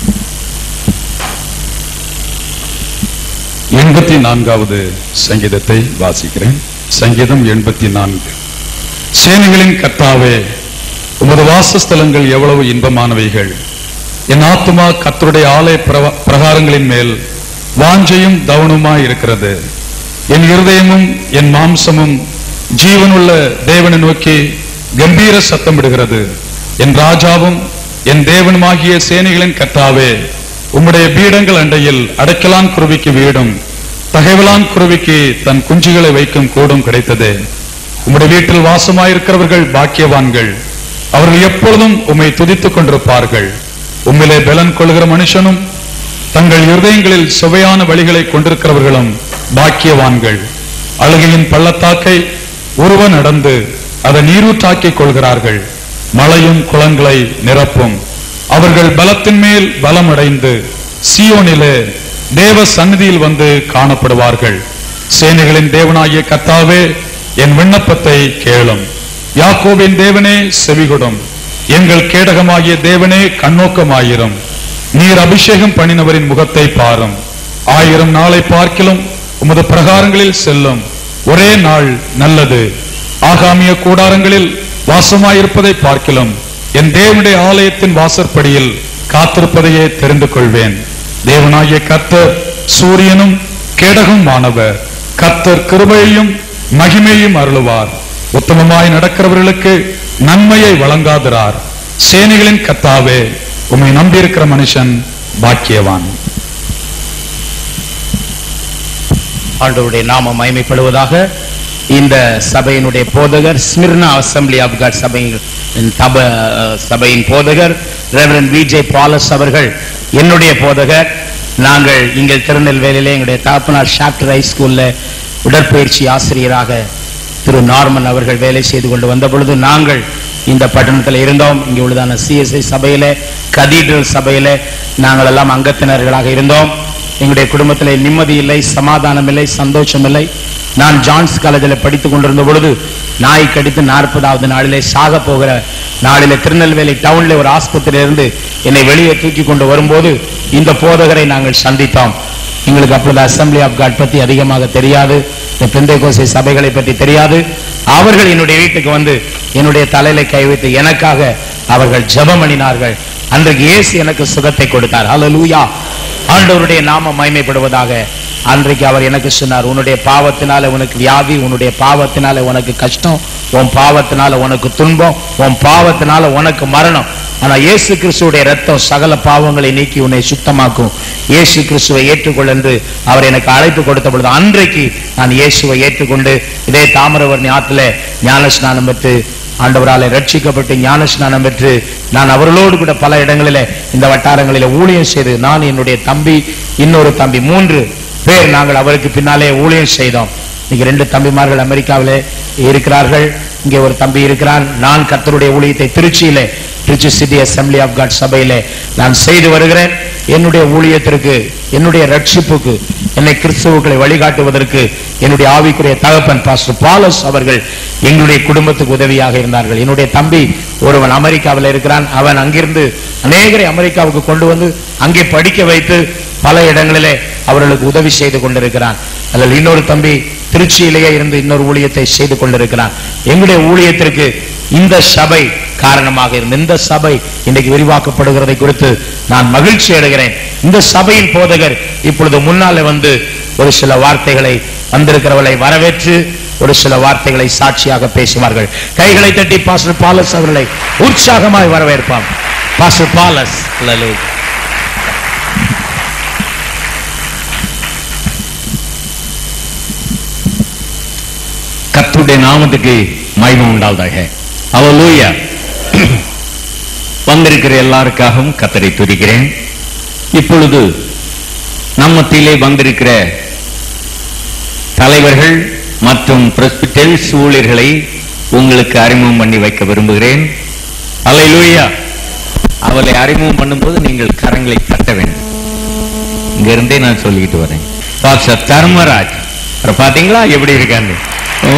I: எண்பத்தி நான்காவது சங்கீதத்தை வாசிக்கிறேன் சங்கீதம் எண்பத்தி நான்கு சேனைகளின் கர்த்தாவே உமது வாசஸ்தலங்கள் எவ்வளவு இன்பமானவைகள் என் ஆத்துமா கர்த்தருடைய ஆலய பிரவ- பிரகாரங்களின் மேல் வாஞ்சையும் தவனுமாய் இருக்கிறது என் இருதயமும் என் மாம்சமும் ஜீவனுள்ள தேவனை நோக்கி கம்பீர சத்தமிடுகிறது என் ராஜாவும் என் தேவனுமாகிய சேனைகளின் கர்த்தாவே உம்முடைய பீடங்கள் அண்டையில் அடைக்கலான் குருவிக்கு வீடும் தகைவலான் குருவிக்கு தன் குஞ்சுகளை வைக்கும் கூடும் கிடைத்தது உம்முடைய வீட்டில் வாசமாயிருக்கிறவர்கள் பாக்கியவான்கள் அவர்கள் எப்பொழுதும் உம்மை துதித்துக் கொண்டிருப்பார்கள் உம்மிலே பலன் கொள்கிற மனுஷனும் தங்கள் இருதயங்களில் சுவையான வழிகளை கொண்டிருக்கிறவர்களும் பாக்கியவான்கள் அழுகையின் பள்ளத்தாக்கை உருவ நடந்து அதை நீரூற்றாக்கிக் கொள்கிறார்கள் மழையும் குளங்களை நிரப்பும் அவர்கள் பலத்தின் மேல் பலமடைந்து சியோனிலே தேவ சந்நிதியில் வந்து காணப்படுவார்கள் சேனைகளின் தேவனாகிய கர்த்தாவே என் விண்ணப்பத்தை கேளும் யாக்கோபின் தேவனே செவிகொடும் எங்கள் கேடகமாகிய தேவனே கண்ணோக்கமாயிரும் நீர் அபிஷேகம் பண்ணினவரின் முகத்தை பாரும் ஆயிரம் நாளை பார்க்கிலும் உமது பிரகாரங்களில் செல்லும் ஒரே நாள் நல்லது ஆகாமிய கூடாரங்களில் வாசமாயிருப்பதை பார்க்கிலும் என் தேவனுடைய ஆலயத்தின் வாசற்படியில் காத்திருப்பதையே தெரிந்து கொள்வேன் தேவனாகிய கர்த்தர் சூரியனும் கேடகம் ஆனவர் கர்த்தர் கிருபையையும் மகிமையும் அருளுவார் உத்தமமாய் நடக்கிறவர்களுக்கு நன்மையை வழங்காதிரார் சேனைகளின் கர்த்தாவே உம்மை நம்பியிருக்கிற மனுஷன் பாக்கியவான்
F: ஆண்டவருடைய நாமம் மகிமைப்படுவதாக இந்த சபையினுடைய போதகர் ஸ்மிர்னா அசம்பிளி ஆஃப் காட் சபையின் தப சபையின் போதகர் ரெவரன் விஜய் பாலஸ் அவர்கள் என்னுடைய போதகர் நாங்கள் இங்கே திருநெல்வேலியிலே எங்களுடைய தாப்பனார் ஷாப்டர் ஹை ஸ்கூல்ல உடற்பயிற்சி ஆசிரியராக திரு நார்மன் அவர்கள் வேலை செய்து கொண்டு வந்த பொழுது நாங்கள் இந்த பட்டணத்தில் இருந்தோம் இங்கே உள்ளதான சிஎஸ்ஐ சபையில கதீட்ரல் சபையில நாங்கள் எல்லாம் அங்கத்தினர்களாக இருந்தோம் எங்களுடைய குடும்பத்திலே நிம்மதி இல்லை சமாதானம் இல்லை சந்தோஷம் இல்லை நான் ஜான்ஸ் காலேஜில் படித்துக் கொண்டிருந்த பொழுது நாய் கடித்து நாற்பதாவது நாளிலே சாக போகிற நாளிலே திருநெல்வேலி டவுன்ல ஒரு ஆஸ்பத்திரியில இருந்து என்னை வெளியே தூக்கி கொண்டு வரும்போது இந்த போதகரை நாங்கள் சந்தித்தோம் எங்களுக்கு அப்பொழுது அசம்பிளி ஆஃப் காட் பத்தி அதிகமாக தெரியாது இந்த பெந்தைகோசை சபைகளை பற்றி தெரியாது அவர்கள் என்னுடைய வீட்டுக்கு வந்து என்னுடைய தலையில கை வைத்து எனக்காக அவர்கள் ஜெபம் பண்ணினார்கள் அன்றைக்கு இயேசு எனக்கு சுகத்தை கொடுத்தார் ஹalleluya ஆண்டவருடைய நாமம் மகிமைப்படுவதாக அன்றைக்கு அவர் எனக்கு சொன்னார் உன்னுடைய பாவத்தினால உனக்கு வியாதி உன்னுடைய பாவத்தினால உனக்கு கஷ்டம் உன் பாவத்தினால உனக்கு துன்பம் உன் பாவத்தினால உனக்கு மரணம் ஆனா இயேசு கிறிஸ்துவுடைய ரத்தம் சகல பாவங்களை நீக்கி உன்னை சுத்தமாக்கும் இயேசு கிறிஸ்துவை ஏற்றுக்கொள் என்று அவர் எனக்கு அழைப்பு கொடுத்த பொழுது அன்றைக்கு நான் இயேசுவை ஏற்றுக்கொண்டு இதே தாமிரவர்ணி ஆத்துல ஞான ஸ்நானம் பெற்று ஆண்டவராலே ரட்சிக்கப்பட்டு ஞான ஸ்நானம் பெற்று நான் அவர்களோடு கூட பல இடங்களிலே இந்த வட்டாரங்களிலே ஊழியம் செய்து நான் என்னுடைய தம்பி இன்னொரு தம்பி மூன்று பேர் நாங்கள் அவருக்கு பின்னாலே ஊழியம் செய்தோம் இன்னைக்கு ரெண்டு தம்பிமார்கள் அமெரிக்காவிலே இருக்கிறார்கள் இங்கே ஒரு தம்பி இருக்கிறான் நான் கர்த்தருடைய ஊழியத்தை திருச்சியிலே Trichy city assembly of God சபையிலே நான் செய்து வருகிறேன் என்னுடைய ஊழியத்திற்கு என்னுடைய ரட்சிப்புக்கு என்னை கிறிஸ்துவுக்களை வழிகாட்டுவதற்கு என்னுடைய ஆவிக்குரிய தகப்பன் பாஸ்டர் பாலஸ் அவர்கள் எங்களுடைய குடும்பத்துக்கு உதவியாக இருந்தார்கள் என்னுடைய தம்பி ஒருவன் அமெரிக்காவில் இருக்கிறான் அவன் அங்கிருந்து அநேகரை அமெரிக்காவுக்கு கொண்டு வந்து அங்கே படிக்க வைத்து பல இடங்களிலே அவர்களுக்கு உதவி செய்து கொண்டிருக்கிறான் அதில் இன்னொரு தம்பி திருச்சியிலேயே இருந்து இன்னொரு ஊழியத்தை செய்து கொண்டிருக்கிறான் எங்களுடைய ஊழியத்திற்கு இந்த சபை காரணமாக இருந்த இந்த சபை இன்றைக்கு விரிவாக்கப்படுகிறதை குறித்து நான் மகிழ்ச்சி அடைகிறேன் இந்த சபையின் போதகர் இப்பொழுது முன்னாலே வந்து ஒரு சில வார்த்தைகளை வந்திருக்கிறவர்களை வரவேற்று ஒரு சில வார்த்தைகளை சாட்சியாக பேசுவார்கள் கைகளை தட்டி பாஸ்டர் பாலஸ் அவர்களை உற்சாகமாய் வரவேற்பான் பாஸ்டர் பாலஸ் ஹalleluya.
H: கர்த்தருடைய நாமத்துக்கு மகிமை உண்டாவதாக அவலூயா வந்திருக்கிற எல்லாருக்காகவும் கத்தரை துதிக்கிறேன் இப்பொழுது நம்மத்திலே வந்திருக்கிற தலைவர்கள் மற்றும் பிரஸ்பிட்டல்ஸ் ஊழியர்களை உங்களுக்கு அறிமுகம் பண்ணி வைக்க விரும்புகிறேன் அல்லேலூயா அவளை அறிமுகம் பண்ணும்போது நீங்கள் கரங்களை தட்ட வேண்டும் இங்க இருந்தே நான் சொல்லிக்கிட்டு வரேன் பாஸ்டர் தர்மராஜ் அவரை பாத்தீங்களா எப்படி இருக்காங்க ஓ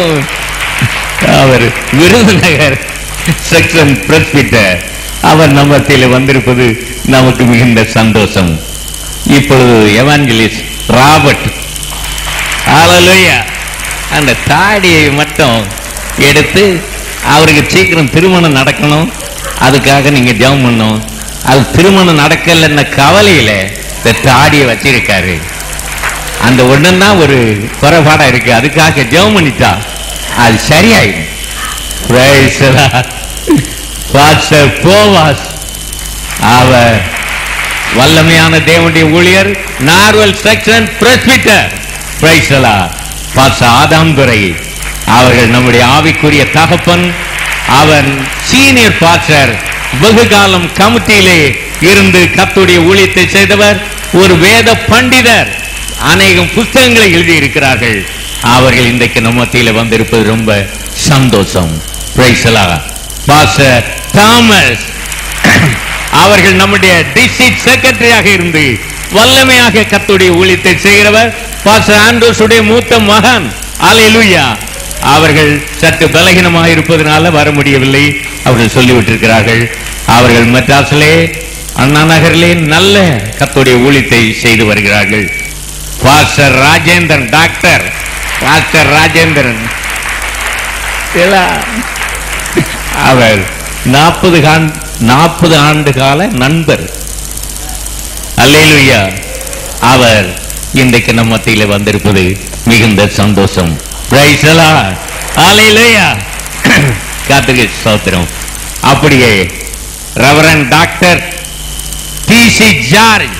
H: அவர் விருதுநகர் செக்ஷன் பிரஸ்பிட்டர் அவர் நம்மத்தில் வந்திருப்பது நமக்கு மிகுந்த சந்தோஷம் இப்பொழுது எவாஞ்சலிஸ்ட் ராபர்ட் ஹalleluya அந்த தாடியை மட்டும் எடுத்து அவருக்கு சீக்கிரம் திருமணம் நடக்கணும் அதுக்காக நீங்க ஜெபம் பண்ணணும் அது திருமணம் நடக்கலைன்ன கவலையில இந்த தாடியை வச்சிருக்காரு அந்த ஒண்ணுதான் ஒரு குறைபாடா இருக்கு அதுக்காக ஜெபம் பண்ணிட்டா அது சரியாயிடும் Praise the Lord. Pastor Povas, அவர் வல்லமையான தேவனுடைய ஊழியர் நார்வல் செக்ஷன் பிரஸ்பிட்டர் பிரைசலா பாச ஆதாம்புரை அவர்கள் நம்முடைய ஆவிக்குரிய தகப்பன் அவன் சீனியர் பாஸ்டர் வெகு காலம் கமிட்டியிலே இருந்து கத்துடைய ஊழியத்தை செய்தவர் ஒரு வேத பண்டிதர் அநேகம் புஸ்தகங்களை எழுதியிருக்கிறார்கள் அவர்கள் இன்றைக்கு நம்ம மத்தியில வந்திருப்பது ரொம்ப சந்தோஷம் பிரைசலா பாஸ்டர் தாமஸ் அவர்கள் நம்முடைய டிஸ்ட்ரிக்ட் செக்ரட்டரியாக இருந்து வல்லமையாக கத்துடைய ஊழியத்தை செய்கிறவர் பாஸ்டர் ஆண்ட்ரூஸுடைய மூத்த மகன் அல்லேலூயா அவர்கள் சற்று பலகீனமாக இருப்பதனால வர முடியவில்லை அவர்கள் சொல்லிவிட்டிருக்கிறார்கள் அவர்கள் மெட்ராஸிலே அண்ணா நகரிலே நல்ல கத்துடைய ஊழியத்தை செய்து வருகிறார்கள் pastor Rajendran doctor pastor Rajendran இல்ல, அவர் நாற்பது நாற்பது ஆண்டு கால நண்பர் அல்லேலூயா அவர் இன்றைக்கு நம்ம மத்தியில வந்திருப்பது மிகுந்த சந்தோஷம் Praise the Lord. Hallelujah. கர்த்தருக்கு ஸ்தோத்திரம் அப்படியே reverend doctor T C George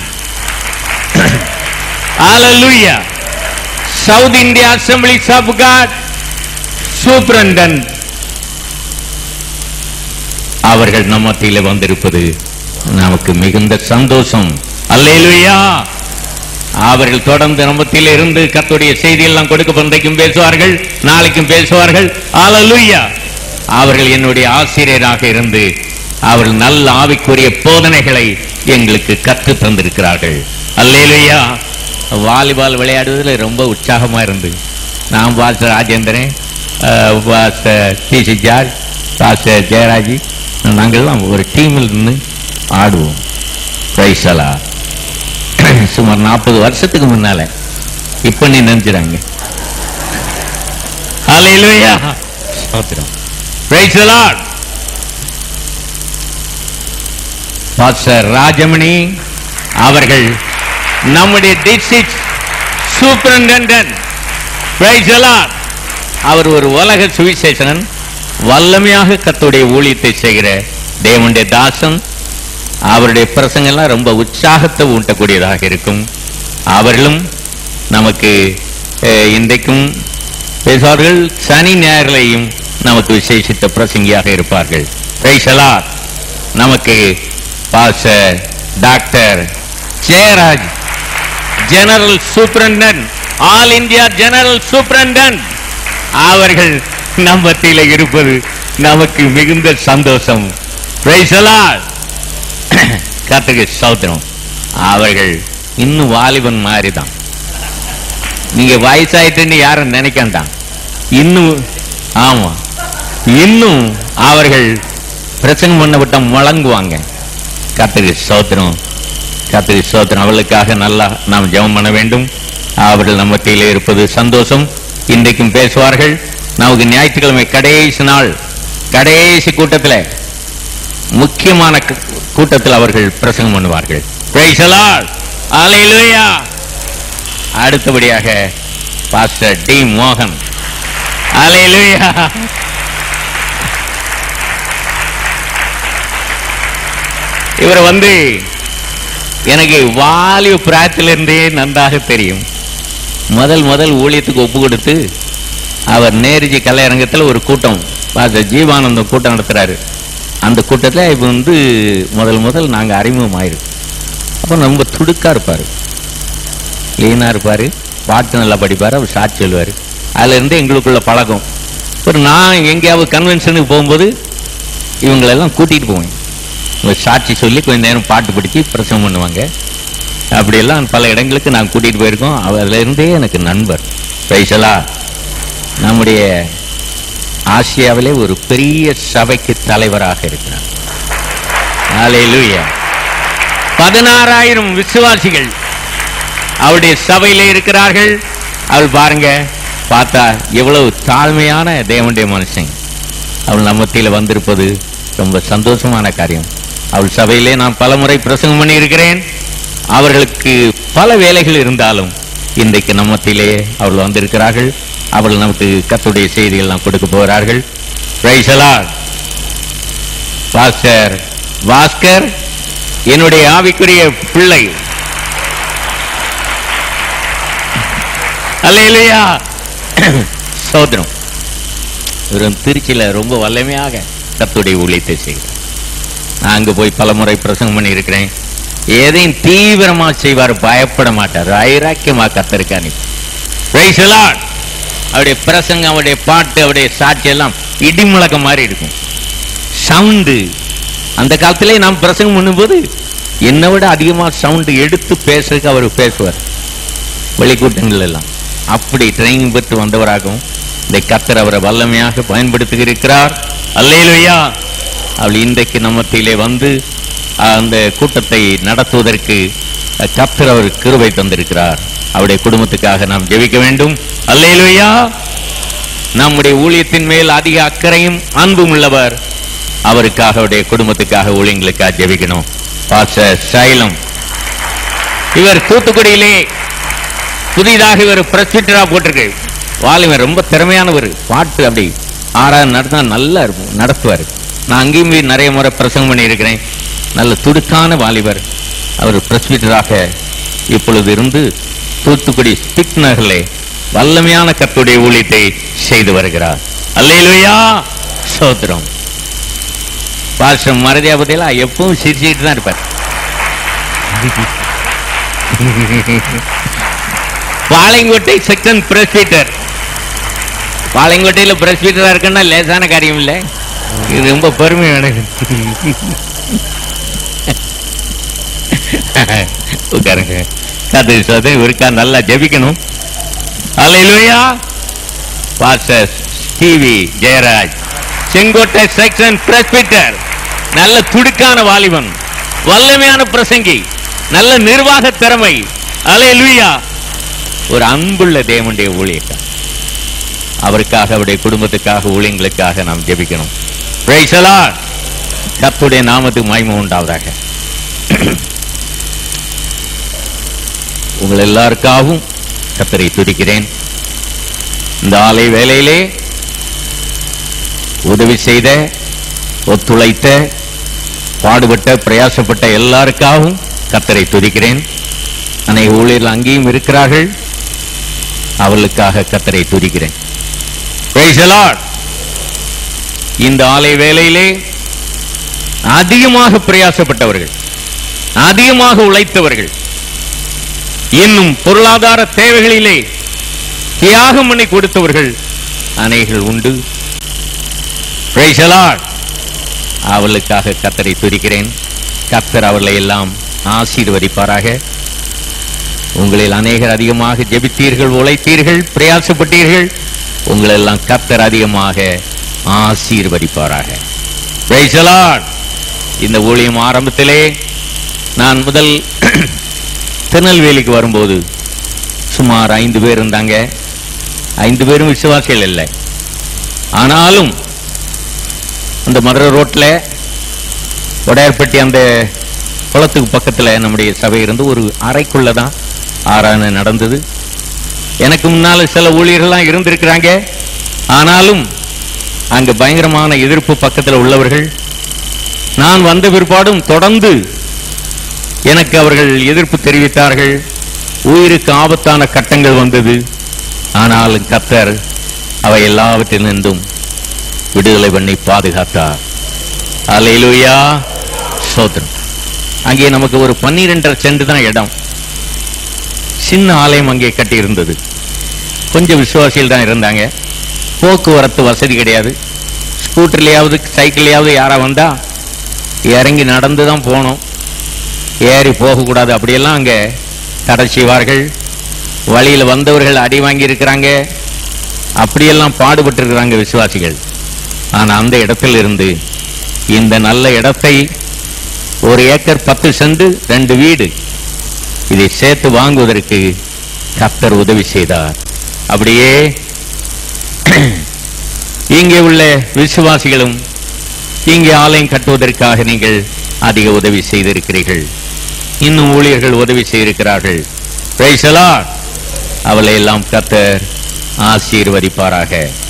H: Hallelujah. South India assemblies of God superintendent அவர்கள் நம்ம மத்தியில வந்திருப்பது நமக்கு மிகுந்த சந்தோஷம் அல்லேலூயா அவர்கள் தொடர்ந்து நம்மத்தில இருந்து கத்துடைய செய்தி எல்லாம் கொடுக்க பண்றைக்கும் பேசுவார்கள் நாளைக்கும் பேசுவார்கள் அல்லேலூயா அவர்கள் என்னுடைய ஆசிரியராக இருந்து அவர்கள் நல்ல ஆவிக்குரிய போதனைகளை எங்களுக்கு கற்று தந்திருக்கிறார்கள் அல்லேலூயா வாலிபால் விளையாடுவதில் ரொம்ப உற்சாகமா இருந்து நான் பாஸ்டர் ராஜேந்திரன் அஹ், pastor T C George pastor Jayaraj நாங்கள்லாம் ஒரு டீமில் இருந்து ஆடுவோம் பிரைசலா சுமார் நாற்பது வருஷத்துக்கு முன்னால இப்ப நீ நினைச்சுறாங்க ஹalleluya ஸ்தோத்திரம் Praise the Lord. Pastor Rajamani அவர்கள் நம்முடைய district superintendent Praise the Lord. அவர் ஒரு உலக சுவிசேஷகன் வல்லமையாக கர்த்தருடைய ஊழியத்தை செய்கிற தேவனுடைய தாசன் அவருடைய பிரசங்கெல்லாம் ரொம்ப உற்சாகத்தை ஊட்டக்கூடியதாக இருக்கும் அவர்களும் நமக்கு அஹ், இன்றைக்கும் பேசுவார்கள் சனி ஞாயிறுலையும் நமக்கு விசேஷித்த பிரசங்கியாக இருப்பார்கள் Praise the Lord. நமக்கு pastor doctor Jayaraj general superintendent all India general superintendent அவர்கள் நம் மத்தியில் இருப்பது நமக்கு மிகுந்த சந்தோஷம் Praise the Lord. கர்த்தருக்கு சௌத்திரம் அவர்கள் இன்னும் வாலிபன் மாதிரி தான் நீங்க வயசாயிட்டுன்னு யாரும் நினைக்கண்டாம் இன்னும் ஆமா இன்னும் அவர்கள் பிரசங்கம் பண்ண விட்டா முழங்குவாங்க கர்த்தருக்கு சோத்திரம் கர்த்தருக்கு சோத்திரம் அவளுக்காக நல்லா நாம் ஜெபம் பண்ண வேண்டும் அவர்கள் நம்ம மத்தியிலே இருப்பது சந்தோஷம் இன்றைக்கும் பேசுவார்கள் நமக்கு ஞாயிற்றுக்கிழமை கடைசி நாள் கடைசி கூட்டத்தில் முக்கியமான கு- கூட்டத்தில் அவர்கள் பிரசங்கம் பண்ணுவார்கள் Praise the Lord. Hallelujah. அடுத்தபடியாக பாஸ்டர் டி மோகன் Hallelujah. இவர் வந்து எனக்கு வாலிப பிராயத்திலிருந்தே நன்றாக தெரியும் முதல் முதல் ஊழியத்துக்கு ஒப்பு கொடுத்து அவர் நேருஜி கலையரங்கத்தில் ஒரு கூட்டம் பாஸ்டர் ஜீவானந்தம் கூட்டம் நடத்துறாரு அந்த கூட்டத்தில் இப்போ வந்து முதல் முதல் நாங்கள் அறிமுகமாயிருக்கு அப்போ ரொம்ப துடுக்கா இருப்பார் லீனாக இருப்பார் பாட்டு நல்லா படிப்பார் அவர் சாட்சி சொல்லுவார் அதுலேருந்து எங்களுக்குள்ள பழக்கம் ஒரு நான் எங்கேயாவது கன்வென்ஷனுக்கு போகும்போது இவங்களெல்லாம் கூட்டிகிட்டு போவேன் இவங்க சாட்சி சொல்லி கொஞ்ச நேரம் பாட்டு படித்து பிரசங்கம் பண்ணுவாங்க அப்படியெல்லாம் பல இடங்களுக்கு நான் கூட்டிகிட்டு போயிருக்கோம் அதிலிருந்தே எனக்கு நண்பர் பைசலா நம்முடைய ஆசியாவிலே ஒரு பெரிய சபைக்கு தலைவராக இருக்கிறார் ஹalleluya பதினாறாயிரம் விசுவாசிகள் அவருடைய சபையிலே இருக்கிறார்கள் அவள் பாருங்க பார்த்தா எவ்வளவு தாழ்மையான தேவனுடைய மனுஷன் அவள் நம்ம மத்தியில் வந்திருப்பது ரொம்ப சந்தோஷமான காரியம் அவள் சபையிலே நான் பல முறை பிரசங்கம் பண்ணியிருக்கிறேன் அவர்களுக்கு பல வேலைகள் இருந்தாலும் இன்றைக்கு நம்ம மத்தியிலே அவள் வந்திருக்கிறார்கள் அவள் நமக்கு கத்துடைய செய்திகள் கொடுக்க போகிறார்கள் Praise the Lord. Pastor Bhaskar என்னுடைய ஆவிக்குரிய பிள்ளை அல்லையா சோதரம் இவரும் திருச்சியில் ரொம்ப வல்லமையாக கத்துடைய ஊழியத்தை செய்கிறார் நான் அங்கே போய் பல முறை பிரசங்கம் பண்ணியிருக்கிறேன் எதையும் தீவிரமா செய்வார் பயப்பட மாட்டார் ஐராக்கியமா கத்திருக்காரு Praise the Lord. அவருடைய பிரசங்கம் அவருடைய பாட்டு அவருடைய சாட்சி எல்லாம் இடி முழக்கம் மாதிரி இருக்கும் சவுண்டு அந்த காலத்திலே நாம் பிரசங்கம் பண்ணும்போது என்னை விட அதிகமாக சவுண்டு எடுத்து பேசுறதுக்கு அவர் பேசுவார் வெளிக்கூட்டங்கள் எல்லாம் அப்படி ட்ரைனிங் பெற்று வந்தவராகவும் இந்த கத்தர் அவரை வல்லமையாக பயன்படுத்தி இருக்கிறார் அல்லேலுயா அவள் இன்றைக்கு நம்மத்திலே வந்து அந்த கூட்டத்தை நடத்துவதற்கு கத்தர் அவர் கிருபை தந்திருக்கிறார் அவருடைய குடும்பத்துக்காக நாம் ஜெபிக்க வேண்டும் அல்லேலுயா நம்முடைய ஊழியத்தின் மேல் அதிக அக்கறையும் அன்பும் உள்ளவர் அவருக்காக அவருடைய குடும்பத்துக்காக ஊழியங்களுக்காக ஜெபிக்கணும் பாஸ்டர் சைலம் இவர் தூத்துக்குடியிலே புதிதாக இவர் பிரஸ்பிட்டரா போட்டிருக்கு வாலிபர் ரொம்ப திறமையானவர் பாட்டு அப்படி ஆறாவது நடத்தினா நல்லா இருக்கும் நடத்துவார் நான் அங்கேயும் போய் நிறைய முறை பிரசங்கம் பண்ணியிருக்கிறேன் நல்ல துடுக்கான வாலிபர் அவர் பிரஸ்பிட்டராக இப்பொழுது இருந்து தூத்துக்குடி ஸ்பிக் நகரிலே வல்லமையான கத்துடைய ஊழியத்தை செய்து வருகிறார் அல்லேலூயா சோத்திரம் பாஸ்டர் மறதியா பத்தியெல்லாம் எப்பவும் சிரிச்சுட்டு தான் இருப்பார் பாளையங்கோட்டை செகண்ட் பிரஸ்பீட்டர் பாளையங்கோட்டையில் பிரஸ்பீட்டரா இருக்குன்னா லேசான காரியம் இல்லை இது ரொம்ப பெருமை எனக்கு உட்காருங்க கதை சோதனை இவருக்கா நல்லா ஜெபிக்கணும் அல்லேலூயா pastor TV Jayaraj Sengottai section presbyter நல்ல துடுக்கான வாலிபன் வல்லமையான பிரசங்கி நல்ல நிர்வாக திறமை அல்லேலூயா ஒரு அன்புள்ள தேவனுடைய ஊழியக்கார்
J: அவருக்காக அவருடைய குடும்பத்துக்காக ஊழியங்களுக்காக நாம் ஜெபிக்கணும் Praise the Lord. கர்த்தருடைய நாமத்துக்கு மகிமை உண்டாவதாக உங்கள் எல்லாருக்காகவும் கத்தரை துதிக்கிறேன் இந்த ஆலை வேலையிலே உதவி செய்த ஒத்துழைத்த பாடுபட்ட பிரயாசப்பட்ட எல்லாருக்காகவும் கத்தரை துதிக்கிறேன் அநேக ஊழியர்கள் அங்கேயும் இருக்கிறார்கள் அவர்களுக்காக கத்தரை துதிக்கிறேன் Praise the Lord. இந்த ஆலை வேலையிலே அதிகமாக பிரயாசப்பட்டவர்கள் அதிகமாக உழைத்தவர்கள் இன்னும் பொருளாதார தேவைகளிலே தியாகம் பண்ணி கொடுத்தவர்கள் அநேகர்கள் உண்டு Praise the Lord. அவளுக்காக கத்தரை துதிக்கிறேன் கத்தர் அவர்களை எல்லாம் ஆசீர்வதிப்பாராக உங்களில் அநேகர் அதிகமாக ஜெபித்தீர்கள் உழைத்தீர்கள் பிரயாசப்பட்டீர்கள் உங்களெல்லாம் கத்தர் அதிகமாக ஆசீர்வதிப்பாராக Praise the Lord. இந்த ஊழியம் ஆரம்பத்திலே நான் முதல் திருநெல்வேலிக்கு வரும்போது சுமார் ஐந்து பேர் இருந்தாங்க ஐந்து பேரும் விசுவாசிகள் இல்லை ஆனாலும் அந்த மதுரை ரோட்டில் உடையார்பட்டி அந்த குளத்துக்கு பக்கத்தில் நம்முடைய சபை இருந்து ஒரு அறைக்குள்ள தான் ஆராதனை நடந்தது எனக்கு முன்னால் சில ஊழியர்கள்லாம் இருந்திருக்கிறாங்க ஆனாலும் அங்கு பயங்கரமான எதிர்ப்பு பக்கத்தில் உள்ளவர்கள் நான் வந்த பிற்பாடும் தொடர்ந்து எனக்கு அவர்கள் எதிர்ப்பு தெரிவித்தார்கள் உயிருக்கு ஆபத்தான கட்டங்கள் வந்தது ஆனாலும் கத்தர் அவை எல்லாவற்றிலிருந்தும் விடுதலை பண்ணி பாதுகாத்தார் அலையிலுயா சோதரம் அங்கே நமக்கு ஒரு பன்னிரெண்டரை செண்டு தான் இடம் சின்ன ஆலயம் அங்கே கட்டி இருந்தது கொஞ்சம் விசுவாசிகள் தான் இருந்தாங்க போக்குவரத்து வசதி கிடையாது ஸ்கூட்டர்லையாவது சைக்கிள்லையாவது யாரா வந்தா இறங்கி நடந்து தான் போகணும் ஏறி போகக்கூடாது அப்படியெல்லாம் அங்கே தடை செய்வார்கள் வழியில் வந்தவர்கள் அடி வாங்கி இருக்கிறாங்க அப்படியெல்லாம் பாடுபட்டு இருக்கிறாங்க விசுவாசிகள் ஆனால் அந்த இடத்துல இருந்து இந்த நல்ல இடத்தை ஒரு ஏக்கர் பத்து செண்டு ரெண்டு வீடு இதை சேர்த்து வாங்குவதற்கு கர்த்தர் உதவி செய்தார் அப்படியே இங்கே உள்ள விசுவாசிகளும் இங்கே ஆலயம் கட்டுவதற்காக நீங்கள் அதிக உதவி செய்திருக்கிறீர்கள் இன்னும் ஊழியர்கள் உதவி செய்திருக்கிறார்கள் Praise the Lord. அவளை எல்லாம் கர்த்தர் ஆசீர்வதிப்பாராக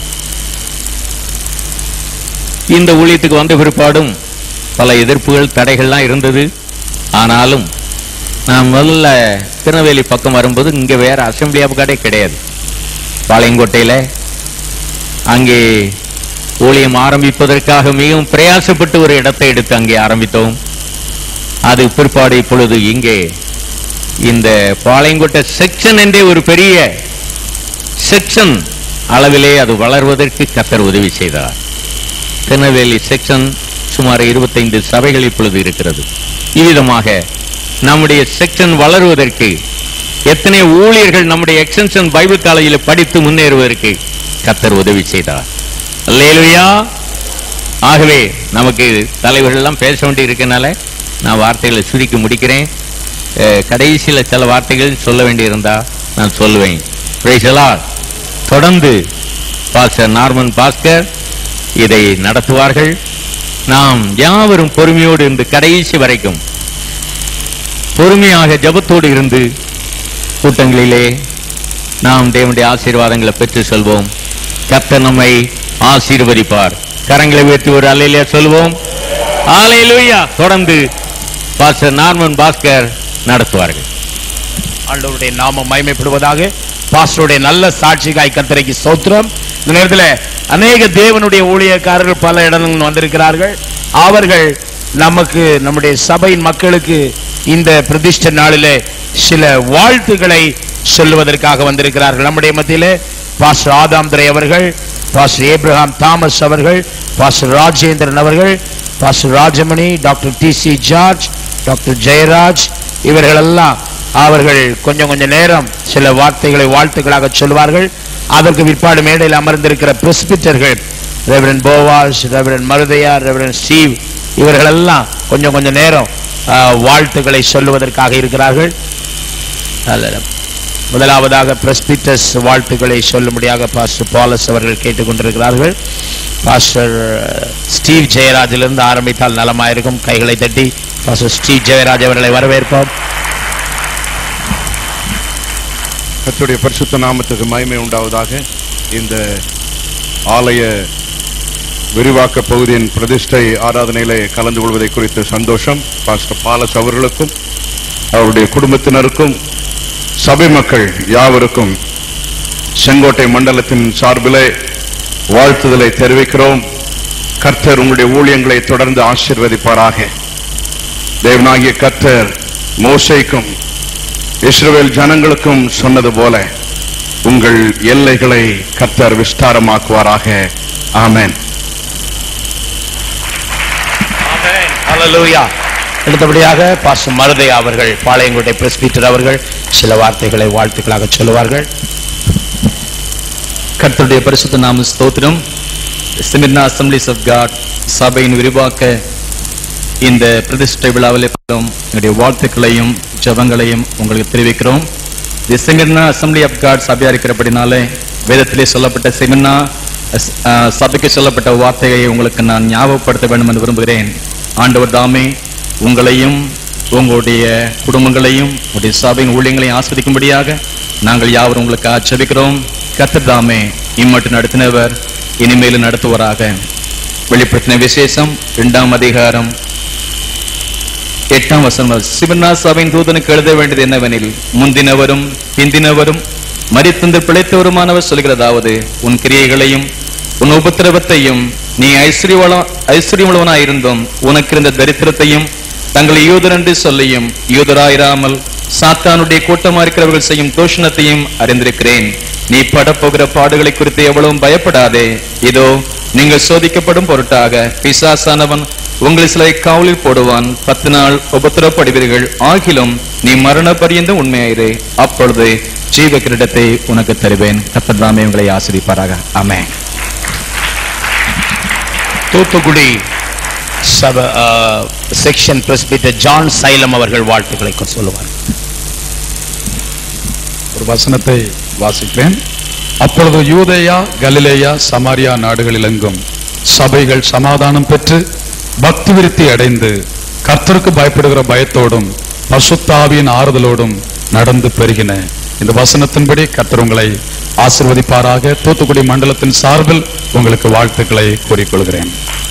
J: இந்த ஊழியத்துக்கு வந்த பிற்பாடும் பல எதிர்ப்புகள் தடைகள்லாம் இருந்தது ஆனாலும் நான் முதல்ல திருநெல்வேலி பக்கம் வரும்போது இங்கே வேற அசம்பிளி ஆஃப் கார்டே கிடையாது பாளையங்கோட்டையில் அங்கே ஊழியம் ஆரம்பிப்பதற்காக மிகவும் பிரயாசப்பட்டு ஒரு இடத்தை எடுத்து அங்கே ஆரம்பித்தோம் அது பிற்பாடு இப்பொழுது இங்கே இந்த பாளையங்கோட்டை செக்ஷன் என்றே ஒரு பெரிய செக்ஷன் அளவிலே அது வளர்வதற்கு கத்தர் உதவி செய்தார் திருநெல்வேலி செக்ஷன் சுமார் இருபத்தைந்து சபைகள் இப்பொழுது இருக்கிறது இவ்விதமாக நம்முடைய செக்ஷன் வளருவதற்கு எத்தனை ஊழியர்கள் நம்முடைய எக்ஸ்டென்ஷன் பைபிள் காலேஜில் படித்து முன்னேறுவதற்கு கத்தர் உதவி செய்தார் அல்லேலூயா ஆகவே நமக்கு தலைவர்கள் எல்லாம் பேச வேண்டி இருக்கனால நான் வார்த்தைகளை சுருக்கி முடிக்கிறேன் அஹ், கடைசியில சில வார்த்தைகள் சொல்ல வேண்டியிருந்தா நான் சொல்லுவேன் Praise the Lord. தொடர்ந்து பாஸ்டர் நார்மன் பாஸ்கர் இதை நடத்துவார்கள் நாம் யாவரும் பொறுமையோடு இருந்து கடைசி வரைக்கும் பொறுமையாக ஜெபத்தோடு இருந்து கூட்டங்களிலே நாம் தேவனுடைய ஆசீர்வாதங்களை பெற்று செல்வோம் கர்த்தர் நம்மை ஆசீர்வதிப்பார் கரங்களை உயர்த்தி ஒரு அலையிலே சொல்வோம் ஆலையிலூயா தொடர்ந்து பாஸ்டர் நார்மன் பாஸ்கர் நடத்துவார்கள்
F: ஆண்டவருடைய நாமம் மகிமைப்படுவதாக பாஸ்டருடைய நல்ல சாட்சிகாய் கர்த்தரைக்கு சோத்திரம் இந்த நேரத்தில் அநேக தேவனுடைய ஊழியக்காரர்கள் பல இடங்கள் வந்திருக்கிறார்கள் அவர்கள் நமக்கு நம்முடைய சபையின் மக்களுக்கு இந்த பிரதிஷ்ட நாளிலே சில வாழ்த்துக்களை சொல்லுவதற்காக வந்திருக்கிறார்கள் நம்முடைய மத்தியிலே பாஸ்டர் ஆதாம் துரை அவர்கள் பாஸ்டர் ஏப்ரஹாம் தாமஸ் அவர்கள் பாஸ்டர் ராஜேந்திரன் அவர்கள் pastor Rajamani doctor T C George doctor Jayaraj இவர்களெல்லாம் அவர்கள் கொஞ்சம் கொஞ்சம் நேரம் சில வார்த்தைகளை வாழ்த்துக்களாக சொல்வார்கள் அதற்கு பிற்பாடு மேடையில் அமர்ந்திருக்கிற பிரஸ்பிட்டர்கள் reverend Boaz reverend Maruthaiah reverend Steve இவர்களெல்லாம் கொஞ்சம் கொஞ்சம் நேரம் ஆ, வாழ்த்துக்களை சொல்லுவதற்காக இருக்கிறார்கள் அல்ல.
E: முதலாவதாக பிரஸ்பிட்டஸ் வாழ்த்துக்களை சொல்லும்படியாக பாஸ்டர் பாலஸ் அவர்கள் கேட்டுக்கொண்டிருக்கிறார்கள் பாஸ்டர் ஸ்டீவ் ஜெயராஜிலிருந்து ஆரம்பித்தால் நலமாயிருக்கும் கைகளை தட்டி பாஸ்டர் ஸ்டீவ் ஜெயராஜ் அவர்களை வரவேற்போம்
K: கர்த்தருடைய பரிசுத்த நாமத்துக்கு மகிமை உண்டாவதாக இந்த ஆலய விரிவாக்க பகுதியின் பிரதிஷ்டை ஆராதனையிலே கலந்து கொள்வதை குறித்த சந்தோஷம் பாஸ்டர் பாலஸ் அவர்களுக்கும் அவருடைய குடும்பத்தினருக்கும் சபை மக்கள் யாவருக்கும் செங்கோட்டை மண்டலத்தின் சார்பிலே வாழ்த்துதலை தெரிவிக்கிறோம் கர்த்தர் உங்களுடைய ஊழியங்களை தொடர்ந்து ஆசீர்வதிப்பாராக தேவனாகிய கர்த்தர் மோசைக்கும் இஸ்ரவேல் ஜனங்களுக்கும் சொன்னது போல உங்கள் எல்லைகளை கர்த்தர் விஸ்தாரமாக்குவாராக ஆமென்
E: ஹalleluya அடுத்தபடியாக பாஸ்டர் மருதையா அவர்கள் பாளையங்கோட்டை பிரஸ்பீட்டர் அவர்கள் சில வார்த்தைகளை வாழ்த்துக்களாக சொல்லுவார்கள்
L: கர்த்தருடைய பரிசுத்த நாம ஸ்தோத்திரம் சிமிர்னா அசம்பிளிஸ் ஆஃப் காட் சபையின் விரிவாக்க இந்த பிரதிஷ்டை விழாவில் எங்களுடைய வாழ்த்துக்களையும் ஜெபங்களையும் உங்களுக்கு தெரிவிக்கிறோம் the Smyrna assembly of God சபையா இருக்கிறபடினாலே வேதத்திலே சொல்லப்பட்ட சிமிர்னா அஸ்- ஆ, சபைக்கு சொல்லப்பட்ட வார்த்தையை உங்களுக்கு நான் ஞாபகப்படுத்த வேண்டும் என்று விரும்புகிறேன் ஆண்டவர் தாமே உங்களையும் உங்களுடைய குடும்பங்களையும் உங்களுடைய சபையின் ஊழியங்களையும் ஆஸ்வதிக்கும்படியாக நாங்கள் யாவரும் உங்களுக்கு ஆட்சேபிக்கிறோம் கர்த்தர் தாமே இம்மட்டு நடத்தினவர் இனிமேலும் நடத்துவராக வெளிப்படுத்தின விசேஷம் இரண்டாம் அதிகாரம் எட்டாம் வசனம் சிவனா சபையின் தூதனுக்கு எழுத வேண்டியது என்னவெனில் முந்தினவரும் பிந்தினவரும் மரித்தந்து பிழைத்தவருமானவர் சொல்கிறதாவது உன் கிரியைகளையும் உன் உபத்திரவத்தையும் நீ ஐஸ்வர்யவள ஐஸ்வர்யமுள்ளவனாயிருந்தும் உனக்கு இருந்த தரித்திரத்தையும் தங்களை யூதர் என்று சொல்லியும் யூதராயிராமல் சாத்தானுடைய கூட்டமா இருக்கிறவர்கள் செய்யும் தோஷணத்தையும் அறிந்திருக்கிறேன் நீ படப்போகிற பாடுகளை குறித்து எவ்வளவும் பயப்படாதே இதோ நீங்கள் சோதிக்கப்படும் பொருட்டாக பிசாசானவன் உங்களை சிலை காவலில் போடுவான் பத்து நாள் உபத்திரப்படுவீர்கள் ஆகிலும் நீ மரண பரியந்தம் உண்மையாயிரு அப்பொழுது ஜீவ கிரீடத்தை உனக்கு தருவேன் கர்த்தர் தாமே உங்களை ஆசிரிப்பாராக ஆமென்
E: தூத்துக்குடி சப செக்ஷன் பிரஸ்பீட்டர் ஜான் சைலம் அவர்கள் வாழ்த்துக்களை கொ- சொல்லுவார்
I: ஒரு வசனத்தை வாசிக்கிறேன் அப்பொழுது யூதேயா கலிலேயா சமாரியா நாடுகளிலெங்கும் சபைகள் சமாதானம் பெற்று பக்தி விருத்தி அடைந்து கர்த்தருக்கு பயப்படுகிற பயத்தோடும் பசுத்தாவியின் ஆறுதலோடும் நடந்து பெருகின இந்த வசனத்தின்படி கர்த்தர் உங்களை ஆசிர்வதிப்பாராக தூத்துக்குடி மண்டலத்தின் சார்பில் உங்களுக்கு வாழ்த்துக்களை கூறிக்கொள்கிறேன்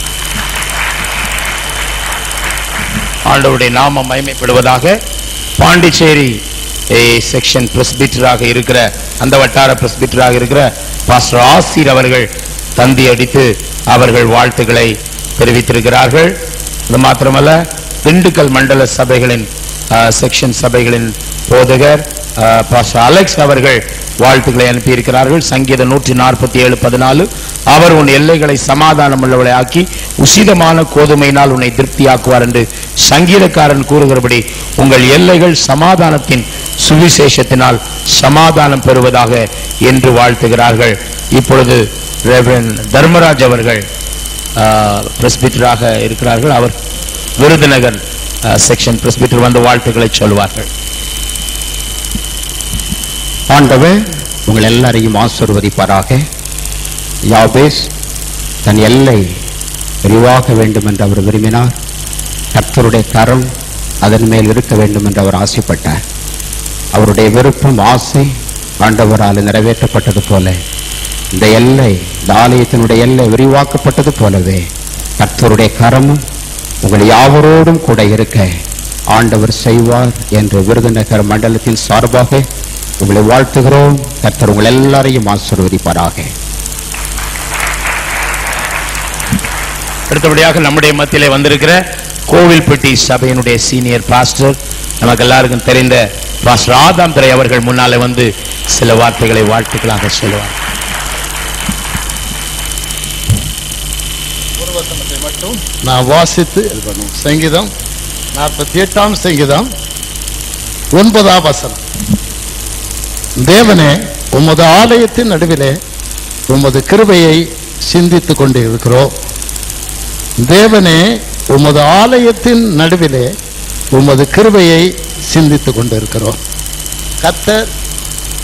E: ஆண்டவருடைய நாமம் மகிமைப்படுவதாக பாண்டிச்சேரி செக்ஷன் பிரஸ்பீட்டராக இருக்கிற அந்த வட்டார பிரஸ்பீட்டராக இருக்கிற பாஸ்டர் ஆசிர் அவர்கள் தந்தி அடித்து அவர்கள் வாழ்த்துக்களை தெரிவித்திருக்கிறார்கள் அது மாத்திரமல்ல திண்டுக்கல் மண்டல சபைகளின் செக்ஷன் சபைகளின் போதகர் அஹ், பாஸ்டர் அலெக்ஸ் அவர்கள் வாழ்த்துக்களை அனுப்பியிருக்கிறார்கள் சங்கீதம் நூற்றி நாற்பத்தி ஏழு பதினாலு அவர் உன் எல்லைகளை சமாதானம் உள்ளவளை ஆக்கி உசிதமான கோதுமையினால் உன்னை திருப்தியாக்குவார் என்று சங்கீதக்காரன் கூறுகிறபடி உங்கள் எல்லைகள் சமாதானத்தின் சுவிசேஷத்தினால் சமாதானம் பெறுவதாக என்று வாழ்த்துகிறார்கள் இப்பொழுது ரெவரன் தர்மராஜ் அவர்கள் பிரஸ்பிட்டராக இருக்கிறார்கள் அவர் விருதுநகர் செக்ஷன் பிரஸ்பிட்டர் வந்து வாழ்த்துக்களை சொல்வார்கள்
M: ஆண்டவர் உங்கள் எல்லாரையும் ஆசீர்வதிப்பாராக யாபேஸ் தன் எல்லை விரிவாக வேண்டும் என்று அவர் விரும்பினார் கர்த்தருடைய கரம் அதன் மேல் இருக்க வேண்டும் என்று அவர் ஆசைப்பட்டார் அவருடைய விருப்பம் ஆசை ஆண்டவரால் நிறைவேற்றப்பட்டது போல இந்த எல்லை இந்த ஆலயத்தினுடைய எல்லை விரிவாக்கப்பட்டது போலவே கர்த்தருடைய கரமும் உங்கள் யாவரோடும் கூட இருக்க ஆண்டவர் செய்வார் என்று விருதுநகர் மண்டலத்தின் சார்பாக உங்களை வாழ்த்துகிறோம் கர்த்தர் உங்கள் எல்லாரையும் ஆசீர்வதிப்பாராக
E: அடுத்தபடியாக நம்முடைய மத்தியிலே வந்திருக்கிற கோவில்பட்டி சபையினுடைய சீனியர் பாஸ்டர் நமக்கு எல்லாருக்கும் தெரிந்த பாஸ்டர் ஆதாம் துரை அவர்கள் முன்னாலே வந்து சில வார்த்தைகளை வாழ்த்துக்களாக சொல்லுவார்
N: ஒரு வசனத்தை மட்டும் நான் வாசித்து இது பண்ணுவோம் சங்கீதம் நாற்பத்தி எட்டாம் சங்கீதம் ஒன்பதாம் வசனம் தேவனே உமது ஆலயத்தின் நடுவிலே உமது கிருபையை சிந்தித்துக் கொண்டு இருக்கிறோம் தேவனே உமது ஆலயத்தின் நடுவிலே உமது கிருபையை சிந்தித்துக் கொண்டு இருக்கிறோம் கத்தர்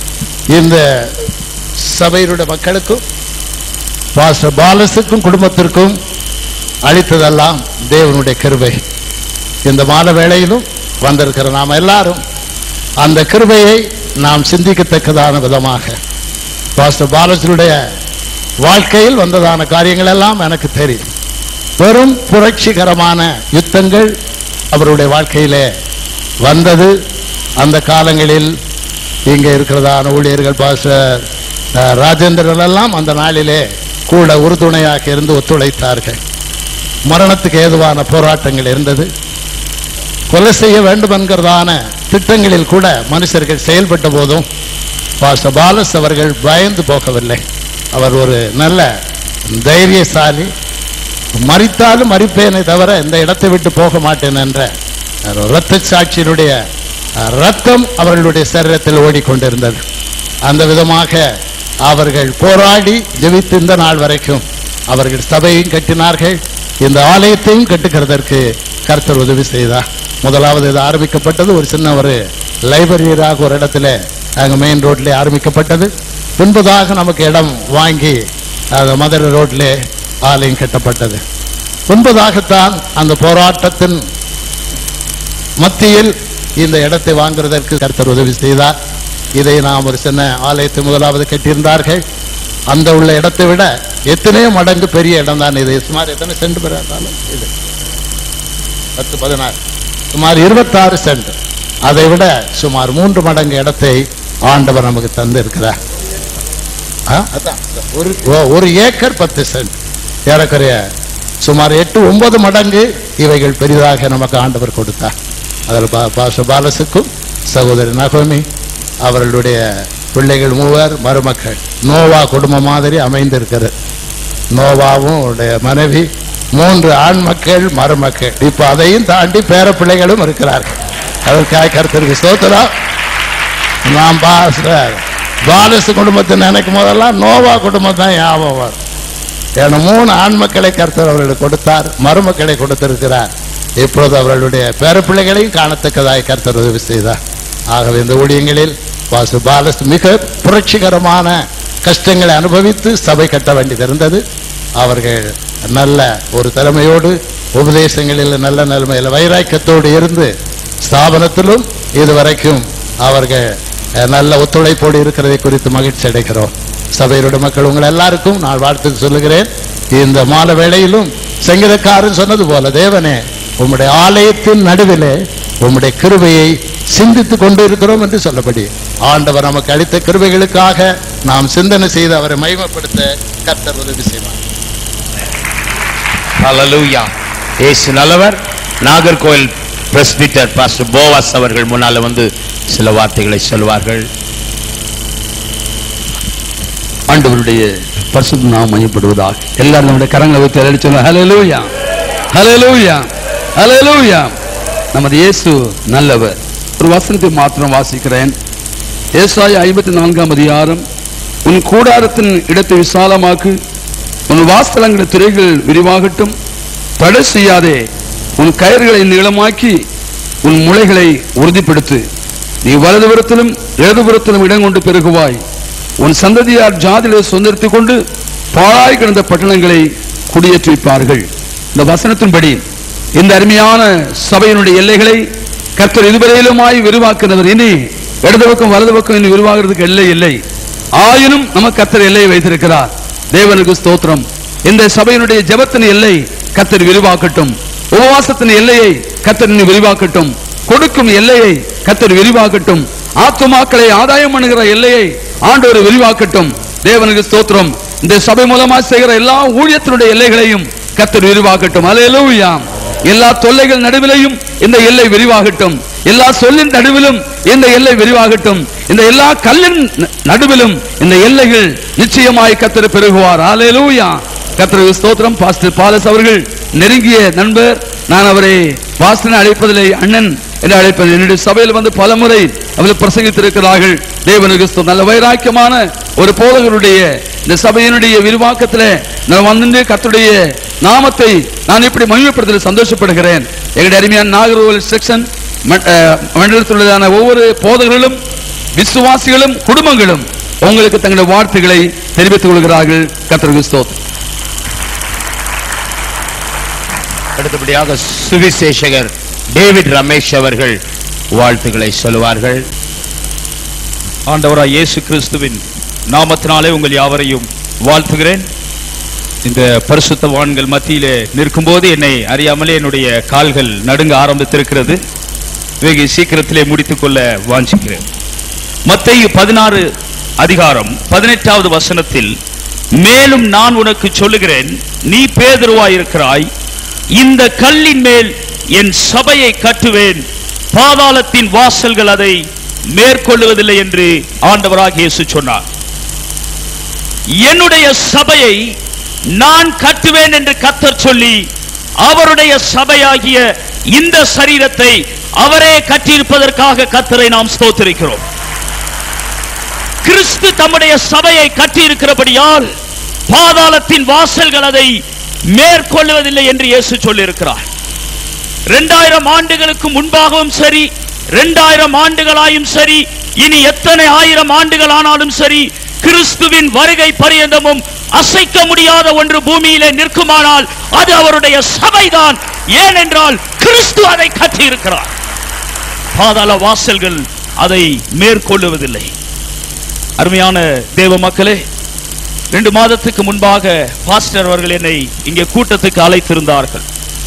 N: இந்த சபையினுடைய மக்களுக்கும் பாஸ்டர் பாலசுக்கும் குடும்பத்திற்கும் அளித்ததெல்லாம் தேவனுடைய கிருபை இந்த மாத வேளையிலும் வந்திருக்கிற நாம் எல்லாரும் அந்த கிருபையை நாம் சிந்திக்கத்தக்கதான விதமாக பாஸ்டர் பாலசனுடைய வாழ்க்கையில் வந்ததான காரியங்கள் எல்லாம் எனக்கு தெரியும் வெறும் புரட்சிகரமான யுத்தங்கள் அவருடைய வாழ்க்கையிலே வந்தது அந்த காலங்களில் இங்கே இருக்கிறதான ஊழியர்கள் பாஸ்டர் அஹ், ராஜேந்திரன் எல்லாம் அந்த நாளிலே கூட உறுதுணையாக இருந்து ஒத்துழைத்தார்கள் மரணத்துக்கு ஏதுவான போராட்டங்கள் இருந்தது கொலை செய்ய வேண்டும் என்கிறதான திட்டங்களில் கூட மனுஷர்கள் செயல்பட்ட போதும் பாஸ்டர் பாலஸ் அவர்கள் பயந்து போகவில்லை அவர் ஒரு நல்ல தைரியசாலி மறித்தாலும் மறிப்பேனே தவிர இந்த இடத்தை விட்டு போக மாட்டேன் என்ற இரத்த சாட்சியினுடைய அஹ், ரத்தம் அவர்களுடைய சரீரத்தில் ஓடிக்கொண்டிருந்தது அந்த விதமாக அவர்கள் போராடி ஜெபித்து இந்த நாள் வரைக்கும் அவர்கள் சபையும் கட்டினார்கள் இந்த ஆலயத்தையும் கட்டுகிறதற்கு கர்த்தர் உதவி செய்தார் முதலாவது இது ஆரம்பிக்கப்பட்டது ஒரு சின்ன ஒரு லைப்ரரியாக ஒரு இடத்துல அங்கே மெயின் ரோட்ல ஆரம்பிக்கப்பட்டது பின்பதாக நமக்கு இடம் வாங்கி அது மதுரை ரோட்ல ஆலயம் கட்டப்பட்டது முன்பதாகத்தான் அந்த போராட்டத்தின் மத்தியில் இந்த இடத்தை வாங்குவதற்கு கர்த்தர் உதவி செய்தார் இதை நாம் ஒரு சின்ன ஆலயத்தை முதலாவது கட்டியிருந்தார்கள் அந்த உள்ள இடத்தை விட எத்தனையோ மடங்கு பெரிய இடம் தான் இது சுமார் எத்தனை சென்ட் பெறாதாலும் இது பத்து பதினாறு சுமார் இருபத்தாறு சென்ட் அதை விட சுமார் மூன்று மடங்கு இடத்தை ஆண்டவர் நமக்கு தந்திருக்கிறார் ஆ, அதான் ஒரு ஓ- ஒரு ஏக்கர் பத்து சென்ட் ஏறக்குறைய சுமார் எட்டு ஒன்பது மடங்கு இவைகள் பெரிதாக நமக்கு ஆண்டவர் கொடுத்தார் அதில் பா பாச பாலசுக்கும் சகோதரி நகோமி அவர்களுடைய பிள்ளைகள் மூவர் மருமக்கள் நோவா குடும்பம் மாதிரி அமைந்திருக்கிறது நோவாவும் அவருடைய மனைவி மூன்று ஆண் மக்கள் மருமக்கள் இப்போ அதையும் தாண்டி பேர பிள்ளைகளும் இருக்கிறார்கள் அதற்காக கருத்திற்கு சோத்திரம் நாம் பாஸ்டர் பாலசு குடும்பத்தை நினைக்கும் போதெல்லாம் நோவா குடும்பம் தான் ஞாபகம் வரும் ஏன்னா மூணு ஆண் மக்களை கர்த்தர் அவர்களுக்கு கொடுத்தார் மருமக்களை கொடுத்திருக்கிறார் இப்பொழுது அவர்களுடைய பேரப்பிள்ளைகளையும் காணத்தக்கதாய் கர்த்தர் உதவி செய்தார் ஆகவே இந்த ஊழியங்களில் வாசு பாலஸ் மிக புரட்சிகரமான கஷ்டங்களை அனுபவித்து சபை கட்ட வேண்டியது இருந்தது அவர்கள் நல்ல ஒரு திறமையோடு உபதேசங்களில் நல்ல நிலைமையில் வைராக்கியத்தோடு இருந்து ஸ்தாபனத்திலும் இதுவரைக்கும் அவர்கள் அஹ், நல்ல ஒத்துழைப்போடு இருக்கிறதை குறித்து மகிழ்ச்சி அடைகிறோம் சபையினுடைய மக்கள் உங்கள் எல்லாருக்கும் நான் வாழ்த்து சொல்லுகிறேன் இந்த மாலை வேளையிலும் சங்கீதக்காரன் சொன்னது போல தேவனே உம்முடைய ஆலயத்தின் நடுவிலே உம்முடைய கிருபையை சிந்தித்துக் கொண்டு இருக்கிறோம் என்று சொல்லப்படி ஆண்டவர் நமக்கு அளித்த கிருபைகளுக்காக நாம் சிந்தனை செய்து அவரை மகிமைப்படுத்த கர்த்தர் உதவி செய்வார்
E: ஹalleluya இயேசு நல்லவர் நாகர்கோயில் பிரஸ்பிட்டர் பாஸ்டர் போவாஸ் அவர்கள் முன்னால வந்து சில வார்த்தைகளை சொல்வார்கள்
O: ஆண்டவருடைய பரிசுத்த நாம் மையப்படுவதாக எல்லாரும் நம்முடைய கரங்களை வைத்து எல்லாரும் சொல்லுவோம் ஹalleluya ஹalleluya ஹalleluya நமது இயேசு நல்லவர் ஒரு வசனத்தை மாத்திரம் வாசிக்கிறேன் ஏசாய ஐம்பத்தி நான்காம் அதிகாரம் உன் கூடாரத்தின் இடத்தை விசாலமாக்கு உன் வாஸ்தலங்களின் துறைகள் விரிவாகட்டும் தடை செய்யாதே உன் கயிறுகளை நீளமாக்கி உன் முளைகளை உறுதிப்படுத்து நீ வலதுபுறத்திலும் இடதுபுறத்திலும் இடம் கொண்டு பெருகுவாய் உன் சந்ததியார் ஜாதியிலே சுதந்திரத்தைக் கொண்டு பாழாய் கிடந்த பட்டணங்களை குடியேற்றி வைப்பார்கள் இந்த வசனத்தின்படி இந்த அருமையான சபையினுடைய எல்லைகளை கர்த்தர் இதுவரையிலுமாய் விரிவாக்குனவர் இனி இடது பக்கம் வலது பக்கம் இனி விரிவாகிறதுக்கு எல்லை இல்லை ஆயினும் நமக்கு கர்த்தர் எல்லையை வைத்திருக்கிறார் தேவனுக்கு ஸ்தோத்திரம் இந்த சபையினுடைய ஜெபத்தின் எல்லை கர்த்தர் விரிவாக்கட்டும் உபவாசத்தின் எல்லையை கர்த்தர் இன்னும் விரிவாக்கட்டும் கொடுக்கும் எல்லையை கர்த்தர் விரிவாக்கட்டும் ஆத்துமாக்களை ஆதாயம் பண்ணுகிற எல்லையை ஆண்டவர் விரிவாக்கட்டும் தேவனுக்கு ஸ்தோத்திரம் இந்த சபை மூலமா செய்கிற எல்லா ஊழியத்தினுடைய எல்லைகளையும் கர்த்தர் விரிவாக்கட்டும் அல்லேலூயா எல்லா தொல்லைகள் நடுவிலையும் இந்த எல்லை விரிவாகட்டும் எல்லா சொல்லின் நடுவிலும் இந்த எல்லை விரிவாகட்டும் இந்த எல்லா கல்லின் ந- நடுவிலும் இந்த எல்லைகள் நிச்சயமாய் கர்த்தர் பெருகுவார் அல்லேலூயா கர்த்தருக்கு ஸ்தோத்திரம் பாஸ்டர் பாலஸ் அவர்கள் நெருங்கிய நண்பர் நான் அவரை பாஸ்டர் அழைப்பதில்லை அண்ணன் என்று அழைப்பது என்னுடைய சபையில் வந்து பலமுறை அவர்கள் பிரசங்கித்திருக்கிறார்கள் தேவனுக்கு ஸ்தோத்திரம். நல்ல வைராக்கியமான ஒரு போதகருடைய இந்த சபையினுடைய விரிவாக்கத்தில் நான் வந்து கர்த்தருடைய நாமத்தை நான் இப்படி மகிமைப்படுத்தல சந்தோஷப்படுகிறேன் எங்களுடைய அருமையான நாகர்கோவில் செக்ஷன் மண்டலத்துள்ளதான ஒவ்வொரு போதகர்களும் விசுவாசிகளும் குடும்பங்களும் உங்களுக்கு தங்களுடைய வார்த்தைகளை தெரிவித்துக் கொள்கிறார்கள் கர்த்தருக்கு ஸ்தோத்திரம்
E: அடுத்தபடியாக சுவிசேஷகர் டேவிட் ரமேஷ் அவர்கள் வாழ்த்துக்களை சொல்லுவார்கள்
P: ஆண்டவராய் இயேசு கிறிஸ்துவின் நாமத்தினாலே உங்கள் யாவரையும் வாழ்த்துகிறேன் இந்த பரிசுத்தவான்கள் மத்தியிலே நிற்கும்போது என்னை அறியாமலே என்னுடைய கால்கள் நடுங்க ஆரம்பித்திருக்கிறது வெகு சீக்கிரத்திலே முடித்துக்கொள்ள வாஞ்சிக்கிறேன் மத்தேயு பதினாறு அதிகாரம் பதினெட்டாவது வசனத்தில் மேலும் நான் உனக்கு சொல்லுகிறேன் நீ பேதுருவாயிருக்கிறாய் இந்த கல்லின் மேல் என் சபையை கட்டுவேன் பாதாளத்தின் வாசல்கள் அதை மேற்கொள்ளுவதில்லை என்று ஆண்டவராக இயேசு சொன்னார் என்னுடைய சபையை நான் கட்டுவேன் என்று கத்தர் சொல்லி அவருடைய சபையாகிய இந்த சரீரத்தை அவரே கட்டியிருப்பதற்காக கத்தரை நாம் ஸ்தோத்திரிக்கிறோம் கிறிஸ்து தம்முடைய சபையை கட்டியிருக்கிறபடியால் பாதாளத்தின் வாசல்கள் அதை மேற்கொள்வதில்லை என்று இயேசு சொல்லியிருக்கிறார் இரண்டாயிரம் ஆண்டுகளுக்கு முன்பாகவும் சரி இரண்டாயிரம் ஆண்டுகளாயும் சரி இனி எத்தனை ஆயிரம் ஆண்டுகள் ஆனாலும் சரி கிறிஸ்துவின் வருகை பரியந்தமும் அசைக்க முடியாத ஒன்று பூமியிலே நிற்குமானால் அது அவருடைய சபைதான் ஏனென்றால் கிறிஸ்து அதை கட்டியிருக்கிறார் பாதாள வாசல்கள் அதை மேற்கொள்ளுவதில்லை அருமையான தேவ மக்களே ரெண்டு மாதத்துக்கு முன்பாக பாஸ்டர் அவர்கள் என்னை இங்கே கூட்டத்துக்கு அழைத்திருந்தார்கள்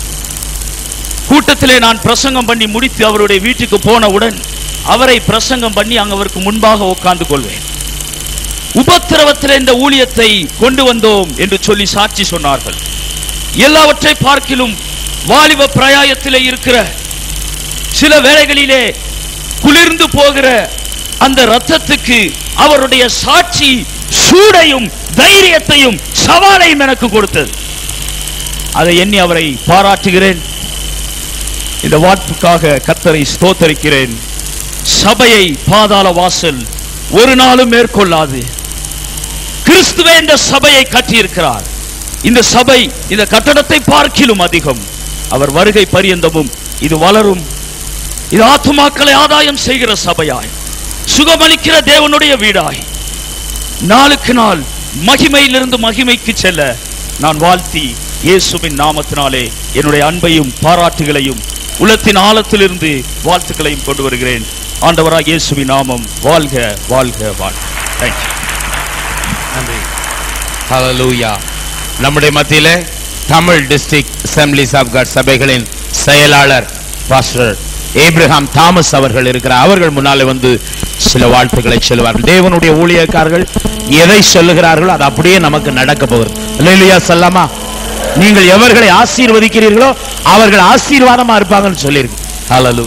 P: கூட்டத்திலே நான் பிரசங்கம் பண்ணி முடித்து அவருடைய வீட்டுக்கு போனவுடன் அவரை பிரசங்கம் பண்ணி அங்க அவருக்கு முன்பாக உட்கார்ந்து கொள்வேன் உபத்திரவத்தில் இந்த ஊழியத்தை கொண்டு வந்தோம் என்று சொல்லி சாட்சி சொன்னார்கள் எல்லாவற்றை பார்க்கிலும் வாலிப பிரயாயத்திலே இருக்கிற சில வேளைகளிலே குளிர்ந்து போகிற அந்த ரத்தத்துக்கு அவருடைய சாட்சி சூடையும் தைரியத்தையும் சவாலையும் எனக்கு கொடுத்தது அதை எண்ணி அவரை பாராட்டுகிறேன் இந்த வார்ப்புக்காக கத்தரை ஸ்தோத்தரிக்கிறேன் சபையை பாதாள வாசல் ஒரு நாளும் மேற்கொள்ளாது கிறிஸ்துவே இந்த சபையை கட்டியிருக்கிறார் இந்த சபை இந்த கட்டடத்தை பார்க்கிலும் அதிகம் அவர் வருகை பரியந்தமும் இது வளரும் இது ஆத்துமாக்களை ஆதாயம் செய்கிற சபையாய் சுகமளிக்கிற தேவனுடைய வீடாய் நாளுக்கு நாள் மகிமையிலிருந்து மகிமைக்கு செல்ல நான் வாழ்த்தி இயேசுவின் நாமத்தினாலே என்னுடைய அன்பையும் பாராட்டுகளையும் உள்ளத்தின் ஆழத்திலிருந்து வாழ்த்துக்களையும் கொண்டு வருகிறேன் ஆண்டவராக இயேசுவின் நாமம் வாழ்க வாழ்க வாழ்க தேங்க்யூ
E: நன்றி ஹalleluya நம்முடைய மத்தியில Tamil district assemblies of God சபைகளின் செயலாளர் பாஸ்டர் ஏப்ரஹாம் தாமஸ் அவர்கள் இருக்கிறார் அவர்கள் முன்னாலே வந்து சில வாழ்த்துக்களை சொல்லுவார்கள் தேவனுடைய ஊழியக்காரர்கள் எதை சொல்லுகிறார்களோ அது அப்படியே நமக்கு நடக்க போகிறது அல்லேலூயா சொல்லாமா நீங்கள் எவர்களை ஆசீர்வதிக்கிறீர்களோ அவர்கள் ஆசீர்வாதமா இருப்பாங்கன்னு சொல்லியிருக்கு ஹalleluya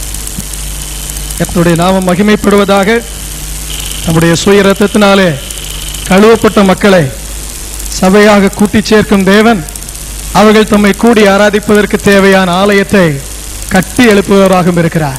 Q: கர்த்தருடைய நாமம் மகிமைப்படுவதாக நம்முடைய சுய ரத்தத்தினாலே கழுவப்பட்ட மக்களை சபையாக கூட்டிச் சேர்க்கும் தேவன் அவர்கள் தம்மை கூடி ஆராதிப்பதற்கு தேவையான ஆலயத்தை கட்டி எழுப்புபவராகவும் இருக்கிறார்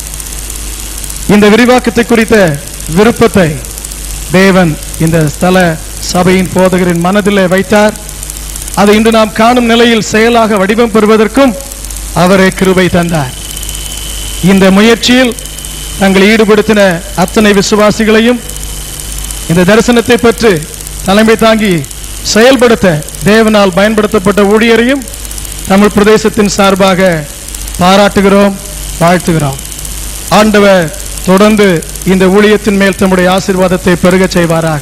Q: இந்த விரிவாக்கத்தை குறித்த விருப்பத்தை தேவன் இந்த ஸ்தல சபையின் போதகரின் மனதிலே வைத்தார் அதை இன்று நாம் காணும் நிலையில் செயலாக வடிவம் பெறுவதற்கும் அவரே கிருபை தந்தார் இந்த முயற்சியில் தங்களை ஈடுபடுத்தின அத்தனை விசுவாசிகளையும் இந்த தரிசனத்தை பெற்று தலைமை தாங்கி செயல்படுத்த தேவனால் பயன்படுத்தப்பட்ட ஊழியரையும் தமிழ் பிரதேசத்தின் சார்பாக பாராட்டுகிறோம் வாழ்த்துகிறோம் ஆண்டவர் தொடர்ந்து இந்த ஊழியத்தின் மேல் தம்முடைய ஆசீர்வாதத்தை பெருகச் செய்வாராக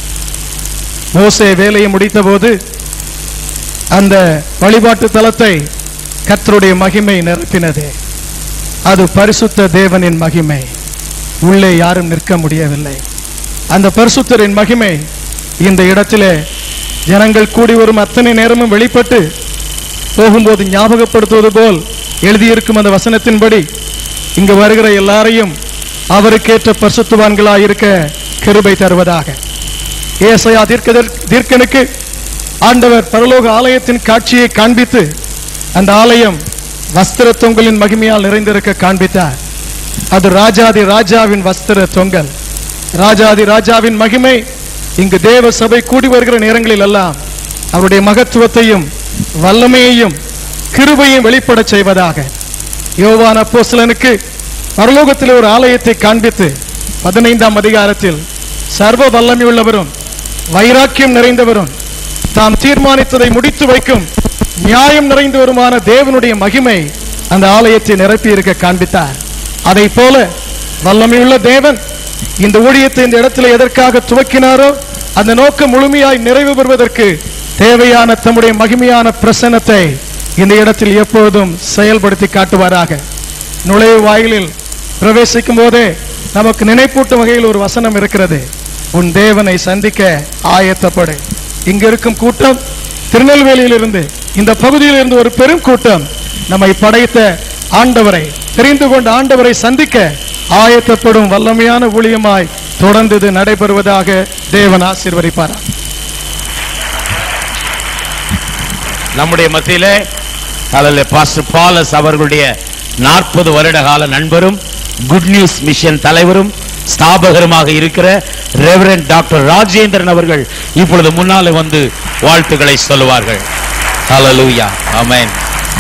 Q: மோசே வேலையை முடித்தபோது அந்த வழிபாட்டு தலத்தை கர்த்தருடைய மகிமை நிரப்பினது அது பரிசுத்த தேவனின் மகிமை உள்ளே யாரும் நிற்க முடியவில்லை அந்த பரிசுத்தரின் மகிமை இந்த இடத்திலே ஜனங்கள் கூடி வரும் அத்தனை நேரமும் வெளிப்பட்டு போகும்போது ஞாபகப்படுத்துவது போல் எழுதியிருக்கும் அந்த வசனத்தின்படி இங்கு வருகிற எல்லாரையும் அவருக்கேற்ற பரிசுத்தவான்களாய் இருக்க கிருபை தருவதாக ஏசையா தீர்க்க தீர்க்கனுக்கு ஆண்டவர் பரலோக ஆலயத்தின் காட்சியை காண்பித்து அந்த ஆலயம் வஸ்திர தொங்கலின் மகிமையால் நிறைந்திருக்க காண்பித்தார் அது ராஜாதி ராஜாவின் வஸ்திர தொங்கல் ராஜாதி ராஜாவின் மகிமை இங்கு தேவ சபை கூடி வருகிற நேரங்களில் எல்லாம் அவருடைய மகத்துவத்தையும் வல்லமையையும் கிருபையும் வெளிப்படச் செய்வதாக யோவான் அப்போஸ்தலனுக்கு பரலோகத்தில் ஒரு ஆலயத்தை காண்பித்து பதினைந்தாம் அதிகாரத்தில் சர்வ வல்லமையுள்ளவரும் வைராக்கியம் நிறைந்தவரும் தாம் தீர்மானித்ததை முடித்து வைக்கும் நியாயம் நிறைந்தவருமான தேவனுடைய மகிமை அந்த ஆலயத்தை நிரப்பி இருக்க காண்பித்தார் அதை போல வல்லமையுள்ள தேவன் இந்த ஊழியத்தை இந்த இடத்துல எதற்காக துவக்கினாரோ அந்த நோக்கம் முழுமையாய் நிறைவு பெறுவதற்கு தேவையான தம்முடைய மகிமையான பிரசன்னத்தை இந்த இடத்தில் எப்பொழுதும் செயல்படுத்தி காட்டுவாராக நுழைவு வாயிலில் பிரவேசிக்கும் போதே நமக்கு நினைப்பூட்டும் வகையில் ஒரு வசனம் இருக்கிறது உன் தேவனை சந்திக்க ஆயத்தப்படு இங்க இருக்கும் கூட்டம் திருநெல்வேலியிலிருந்து இந்த பகுதியில் இருந்து ஒரு பெரும் கூட்டம் நம்மை படைத்த ஆண்டவரை தெரிந்து கொண்ட ஆண்டவரை சந்திக்க ஆயத்தப்படும் வல்லமையான ஊழியமாய் தொடர்ந்து இது நடைபெறுவதாக தேவன் ஆசீர்வதிப்பாரா
J: நம்முடைய மத்தியிலே அல்ல பாஸ்டர் பாலஸ் அவர்களுடைய நாற்பது வருட கால நண்பரும் குட் நியூஸ் மிஷன் தலைவரும் ஸ்தாபகருமாக இருக்கிற ரெவரண்ட் டாக்டர் ராஜேந்திரன் அவர்கள் இப்பொழுது முன்னாலே வந்து வாழ்த்துக்களை சொல்லுவார்கள் ஹalleluya ஆமென்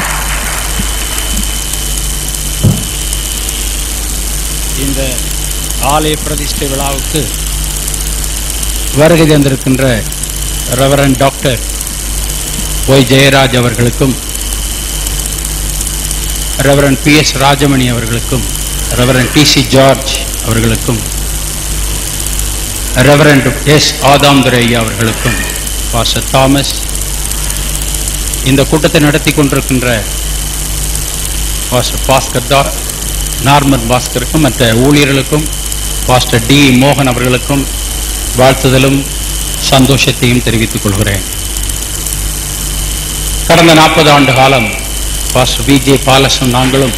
M: இந்த ஆலய பிரதிஷ்டை விழாவுக்கு வருகை தந்திருக்கின்ற ரெவரன் டாக்டர் ஒய் ஜெயராஜ் அவர்களுக்கும் ரெவரன் பி எஸ் ராஜமணி அவர்களுக்கும் ரெவரன் டி சி ஜார்ஜ் அவர்களுக்கும் ரெவரண்ட் எஸ் ஆதாம்துரை ஐயா அவர்களுக்கும் பாஸ்டர் தாமஸ் இந்த கூட்டத்தை நடத்தி கொண்டிருக்கின்ற பாஸ்டர் பாஸ்கர் தா நார்மன் பாஸ்கருக்கும் மற்ற ஊழியர்களுக்கும் பாஸ்டர் டி மோகன் அவர்களுக்கும் வாழ்த்துதலும் சந்தோஷத்தையும் தெரிவித்துக் கொள்கிறேன் கடந்த நாற்பது ஆண்டு காலம் பாஸ்டர் பி ஜே பாலசும் நாங்களும்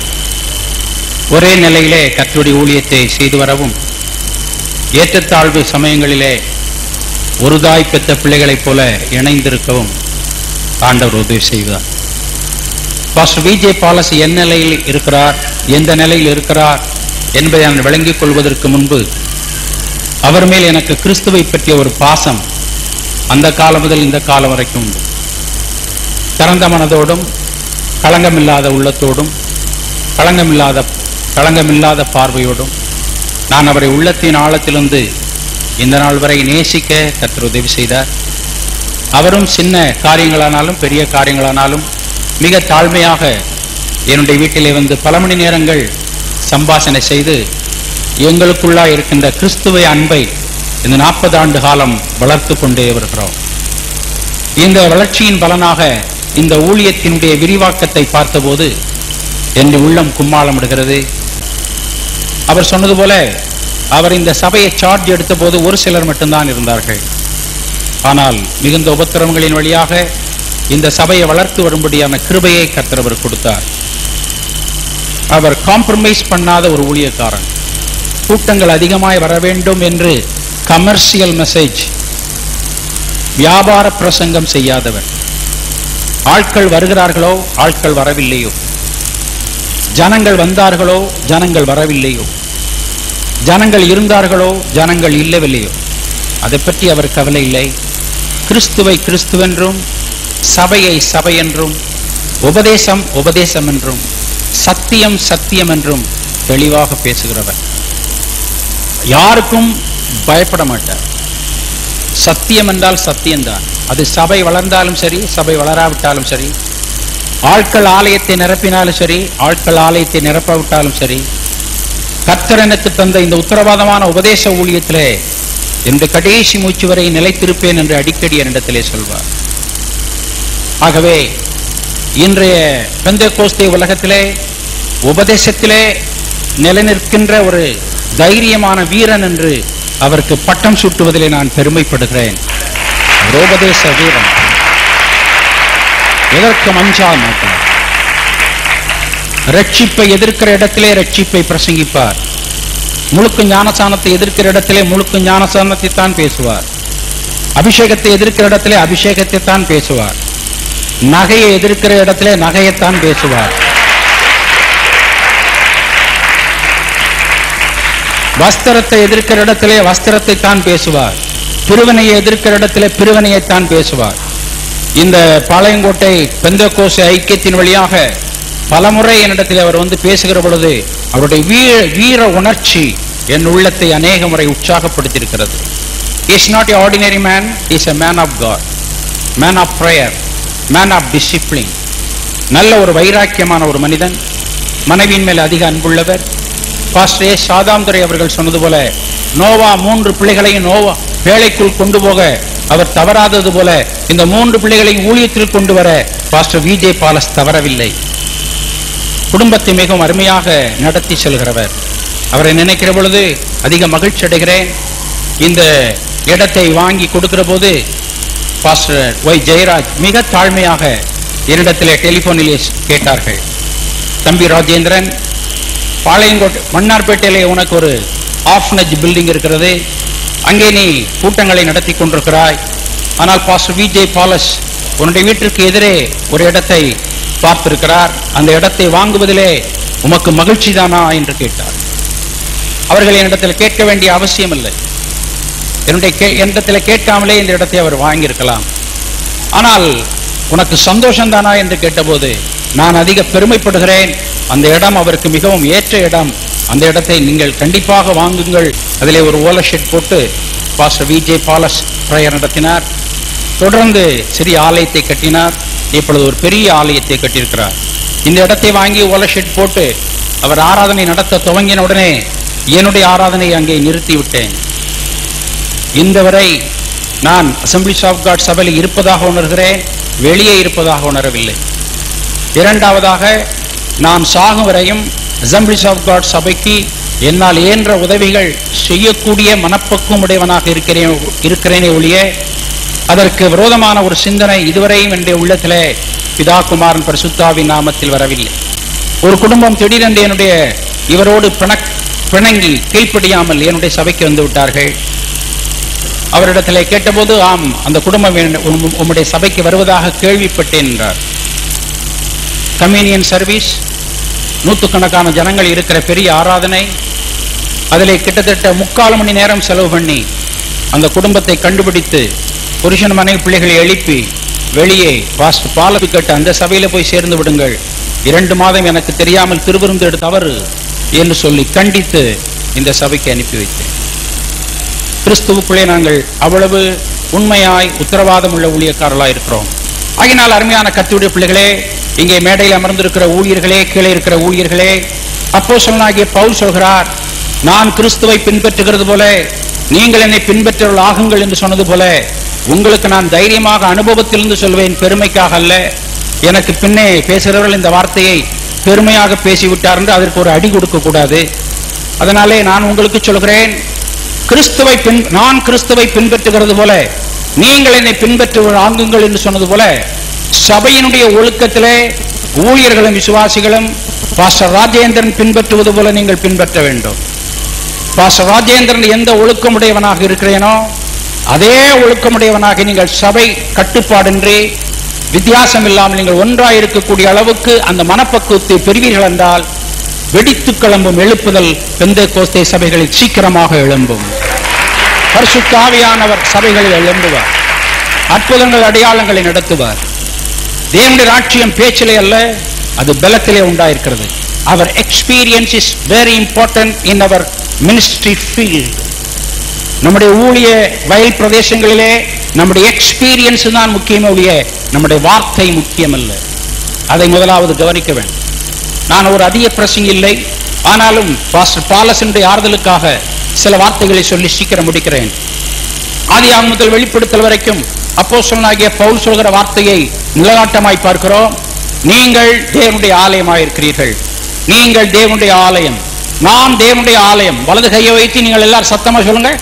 M: ஒரே நிலையிலே கத்தருடைய ஊழியத்தை செய்து வரவும் ஏற்றத்தாழ்வு சமயங்களிலே ஒரு தாய் பெத்த பிள்ளைகளைப் போல இணைந்திருக்கவும் ஆண்டவர் உதவி செய்தார் பாஸ்டர் விஜே பாலஸ் என் நிலையில் இருக்கிறார் எந்த நிலையில் இருக்கிறார் என்பதை நான் விளங்கிக் கொள்வதற்கு முன்பு அவர் மேல் எனக்கு கிறிஸ்துவை பற்றிய ஒரு பாசம் அந்த காலம் முதல் இந்த காலம் வரைக்கும் உண்டு திறந்த மனதோடும் களங்கமில்லாத உள்ளத்தோடும் களங்கமில்லாத களங்கமில்லாத பார்வையோடும் நான் அவரை உள்ளத்தின் ஆழத்திலிருந்து இந்த நாள் வரை நேசிக்க கர்த்தர் உதவி செய்தார் அவரும் சின்ன காரியங்களானாலும் பெரிய காரியங்களானாலும் மிக தாழ்மையாக என்னுடைய வீட்டிலே வந்து பல மணி நேரங்கள் சம்பாஷணை செய்து எங்களுக்குள்ளா இருக்கின்ற கிறிஸ்துவை அன்பை இந்த நாற்பது ஆண்டு காலம் வளர்த்து கொண்டே வருகிறோம் இந்த வளர்ச்சியின் பலனாக இந்த ஊழியத்தினுடைய விரிவாக்கத்தை பார்த்தபோது என் உள்ளம் கும்மாளமிடுகிறது அவர் சொன்னது போல அவர் இந்த சபையை சார்ஜ் எடுத்தபோது ஒரு சிலர் மட்டும்தான் இருந்தார்கள் ஆனால் மிகுந்த உபத்திரவங்களின் வழியாக இந்த சபையை வளர்த்து வரும்படியான கிருபையை கர்த்தர் அவர் கொடுத்தார் அவர் காம்ப்ரமைஸ் பண்ணாத ஒரு ஊழியக்காரன் கூட்டங்கள் அதிகமாய் வர வேண்டும் என்று கமர்ஷியல் மெசேஜ் வியாபார பிரசங்கம் செய்யாதவர் ஆட்கள் வருகிறார்களோ ஆட்கள் வரவில்லையோ ஜனங்கள் வந்தார்களோ ஜனங்கள் வரவில்லையோ ஜனங்கள் இருந்தார்களோ ஜனங்கள் இல்லவில்லையோ அதை பற்றி அவர் கவலை இல்லை கிறிஸ்துவை கிறிஸ்துவென்றும் சபையை சபை என்றும் உபதேசம் உபதேசம் என்றும் சத்தியம் சத்தியம் என்றும் தெளிவாக பேசுகிறவர் யாருக்கும் பயப்பட மாட்டார் சத்தியம் என்றால் சத்தியம்தான் அது சபை வளர்ந்தாலும் சரி சபை வளராவிட்டாலும் சரி ஆட்கள் ஆலயத்தை நிரப்பினாலும் சரி ஆட்கள் ஆலயத்தை நிரப்பாவிட்டாலும் சரி கர்த்தர் எனக்கு தந்த இந்த உத்தரவாதமான உபதேச ஊழியத்திலே இந்த கடைசி மூச்சு வரை நிலைத்திருப்பேன் என்று அடிக்கடி என்னிடத்திலே சொல்வார் ஆகவே இன்றைய பெந்த கோஸ்தே உலகத்திலே உபதேசத்திலே நிலைநிற்கின்ற ஒரு தைரியமான வீரன் என்று அவருக்கு பட்டம் சூட்டுவதிலே நான் பெருமைப்படுகிறேன் அவர் உபதேச வீரன் எதற்கும் அஞ்சா மாட்டார் ரட்சிப்பை எதிர்க்கிற இடத்திலே ரட்சிப்பை பிரசங்கிப்பார் முழுக்க ஞானசானத்தை எதிர்க்கிற இடத்திலே முழுக்க ஞானசானத்தை தான் பேசுவார் அபிஷேகத்தை எதிர்க்கிற இடத்திலே அபிஷேகத்தை தான் பேசுவார் நகையை எதிர்க்கிற இடத்திலே நகையைத்தான் பேசுவார் வஸ்திரத்தை எதிர்க்கிற இடத்திலே வஸ்திரத்தை தான் பேசுவார் பிரிவினையை எதிர்க்கிற இடத்திலே பிரிவினையைத்தான் பேசுவார் இந்த பாளையங்கோட்டை பெந்தகோச ஐக்கியத்தின் வழியாக பலமுறை என்னிடத்தில் அவர் வந்து பேசுகிற பொழுது அவருடைய வீர வீர உணர்ச்சி
R: என் உள்ளத்தை அநேக முறை உற்சாகப்படுத்தியிருக்கிறது is not a ordinary man is a man of God man of prayer man of discipline நல்ல ஒரு வைராக்கியமான ஒரு மனிதன் மனைவியின் மேல் அதிக அன்புள்ளவர் பாஸ்டர் ஏ சாதாம்துரை அவர்கள் சொன்னது போல நோவா மூன்று பிள்ளைகளையும் நோவா வேலைக்குள் கொண்டு போக அவர் தவறாதது போல இந்த மூன்று பிள்ளைகளையும் ஊழியத்தில் கொண்டு வர பாஸ்டர் விஜே பாலஸ் தவறவில்லை குடும்பத்தை மிகவும் அருமையாக நடத்தி செல்கிறவர் அவரை நினைக்கிற பொழுது அதிக மகிழ்ச்சி அடைகிறேன் இந்த இடத்தை வாங்கி கொடுக்கிற போது பாஸ்டர் ஒய் ஜெயராஜ் மிக தாழ்மையாக என்னிடத்திலே டெலிபோனிலே கேட்டார்கள் தம்பி ராஜேந்திரன் பாளையங்கோட்டை மன்னார்பேட்டையிலே உனக்கு ஒரு ஆஃப்னஜ் பில்டிங் இருக்கிறது அங்கே நீ கூட்டங்களை நடத்தி கொண்டிருக்கிறாய் ஆனால் பாஸ்டர் விஜய் பாலஸ் உன்னுடைய வீட்டிற்கு எதிரே ஒரு இடத்தை பார்த்திருக்கிறார் அந்த இடத்தை வாங்குவதிலே உமக்கு மகிழ்ச்சி தானா என்று கேட்டார் அவர்கள் என்னிடத்தில் கேட்க வேண்டிய அவசியம் இல்லை என்னுடைய கே என்னிடத்தில் கேட்காமலே இந்த இடத்தை அவர் வாங்கியிருக்கலாம் ஆனால் உனக்கு சந்தோஷம் தானா என்று கேட்டபோது நான் அதிக பெருமைப்படுகிறேன் அந்த இடம் அவருக்கு மிகவும் ஏற்ற இடம் அந்த இடத்தை நீங்கள் கண்டிப்பாக வாங்குங்கள் அதிலே ஒரு ஓலை ஷெட் போட்டு பாஸ்டர் விஜே பாலஸ் பிரயர் நடத்தினார் தொடர்ந்து சிறிய ஆலயத்தை கட்டினார் இப்பொழுது ஒரு பெரிய ஆலயத்தை கட்டியிருக்கிறார் இந்த இடத்தை வாங்கி ஓலை ஷெட் போட்டு அவர் ஆராதனை நடத்த துவங்கின உடனே என்னுடைய ஆராதனையை அங்கே நிறுத்தி விட்டேன் இந்த வரை நான் அசம்பிளிஸ் ஆஃப் காட் சபையில் இருப்பதாக உணர்கிறேன் வெளியே இருப்பதாக உணரவில்லை இரண்டாவதாக நான் சாகும் வரையும் அசம்பிளிஸ் ஆஃப் காட் சபைக்கு என்னால் இயன்ற உதவிகள் செய்யக்கூடிய மனப்பக்குவம் உடையவனாக இருக்கிறேன் இருக்கிறேனே ஒழிய அதற்கு விரோதமான ஒரு சிந்தனை இதுவரையும் என்னுடைய உள்ளத்திலே பிதா குமாரன் பரிசுத்தாவின் நாமத்தில் வரவில்லை ஒரு குடும்பம் திடீரென்று என்னுடைய இவரோடு பிணக் பிணங்கி கீழ்ப்படியாமல் என்னுடைய சபைக்கு வந்து விட்டார்கள் அவரிடத்தில் கேட்டபோது ஆம் அந்த குடும்பம் என்- உம்- உம்முடைய சபைக்கு வருவதாக கேள்விப்பட்டேன் என்றார் கம்யூனியன் சர்வீஸ் நூற்றுக்கணக்கான ஜனங்கள் இருக்கிற பெரிய ஆராதனை அதிலே கிட்டத்தட்ட முக்கால் மணி நேரம் செலவு பண்ணி அந்த குடும்பத்தை கண்டுபிடித்து புருஷன் மனைவி பிள்ளைகளை எழுப்பி வெளியே பாஸ்ட் பாலவி கேட்ட அந்த சபையில போய் சேர்ந்து விடுங்கள் இரண்டு மாதம் எனக்கு தெரியாமல் திருவிருந்து தவறு என்று சொல்லி கண்டித்து இந்த சபைக்கு அனுப்பி வைத்தேன் கிறிஸ்துவுக்குள்ளே நாங்கள் அவ்வளவு உண்மையாய் உத்தரவாதம் உள்ள ஊழியக்காரர்களாக இருக்கிறோம் ஆகினால் அருமையான கத்துடைய பிள்ளைகளே இங்கே மேடையில் அமர்ந்திருக்கிற ஊழியர்களே கீழே இருக்கிற ஊழியர்களே அப்போ சொன்னாகிய பவுல் சொல்கிறார் நான் கிறிஸ்துவை பின்பற்றுகிறது போல நீங்கள் என்னை பின்பற்றவர்கள் ஆகுங்கள் என்று சொன்னது போல உங்களுக்கு நான் தைரியமாக அனுபவத்திலிருந்து சொல்வேன் பெருமைக்காக அல்ல எனக்கு பின்னே பேசுகிறவர்கள் இந்த வார்த்தையை பெருமையாக பேசிவிட்டார் என்று அதற்கு ஒரு அடி கொடுக்க கூடாது அதனாலே நான் உங்களுக்கு சொல்கிறேன் கிறிஸ்துவை பின் நான் கிறிஸ்துவை பின்பற்றுகிறது போல நீங்கள் என்னை பின்பற்றுவர் ஆங்குங்கள் என்று சொன்னது போல சபையினுடைய ஒழுக்கத்திலே ஊழியர்களும் விசுவாசிகளும் பாஸ்டர் ராஜேந்திரன் பின்பற்றுவது போல நீங்கள் பின்பற்ற வேண்டும் பாஸ்டர் ராஜேந்திரன் எந்த ஒழுக்கமுடையவனாக இருக்கிறேனோ அதே ஒழுக்கமுடையவனாக நீங்கள் சபை கட்டுப்பாடின்றி வித்தியாசம் இல்லாமல் நீங்கள் ஒன்றாய் இருக்கக்கூடிய அளவுக்கு அந்த மனப்பக்குவத்தை பெறுவீர்கள் என்றால் வெடித்து கிளம்பும் எழுப்புதல் பெந்தை கோஸ்தே சபைகளில் சீக்கிரமாக எழும்பும் பரிசுத்த ஆவியானவர் சபைகளில் எழும்புவார் அற்புதங்கள் அடையாளங்களை நடத்துவார் தேவனுடைய ராட்சியம் பேச்சிலே அல்ல அது பலத்திலே உண்டாயிருக்கிறது அவர் experience is very important in அவர் மினிஸ்ட்ரி ஃபீல்ட் நம்முடைய ஊழிய வயல் பிரதேசங்களிலே நம்முடைய எக்ஸ்பீரியன்ஸ் தான் முக்கியமே ஒழிய நம்முடைய வார்த்தை முக்கியமல்ல அதை முதலாவது கவனிக்க வேண்டும் நான் ஒரு அதிக பிரசங்க இல்லை ஆனாலும் பாஸ்டர் பாலசனுடைய ஆறுதலுக்காக சில வார்த்தைகளை சொல்லி சீக்கிரம் முடிக்கிறேன் ஆதியாகம் முதல் வெளிப்படுத்தல் வரைக்கும் அப்போ சொன்னாகிய பவுல் சொல்கிற வார்த்தையை நிலநாட்டமாய் பார்க்கிறோம் நீங்கள் தேவனுடைய ஆலயமாய் இருக்கிறீர்கள் நீங்கள் தேவனுடைய ஆலயம் நான் தேவனுடைய ஆலயம் வலது கையை வைத்து நீங்கள் எல்லாரும் சத்தமா சொல்லுங்க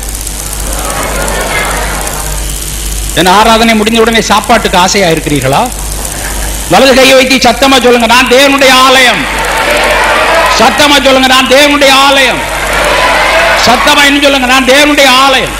R: என் ஆராதனை முடிஞ்ச உடனே சாப்பாட்டுக்கு ஆசையா இருக்கிறீர்களா வலது கையை வைத்து சத்தமா சொல்லுங்க நான் தேவனுடைய ஆலயம் சத்தமா சொல்லுங்க நான் தேவனுடைய ஆலயம் சத்தமா இன்னும் சொல்லுங்க நான் தேவனுடைய ஆலயம்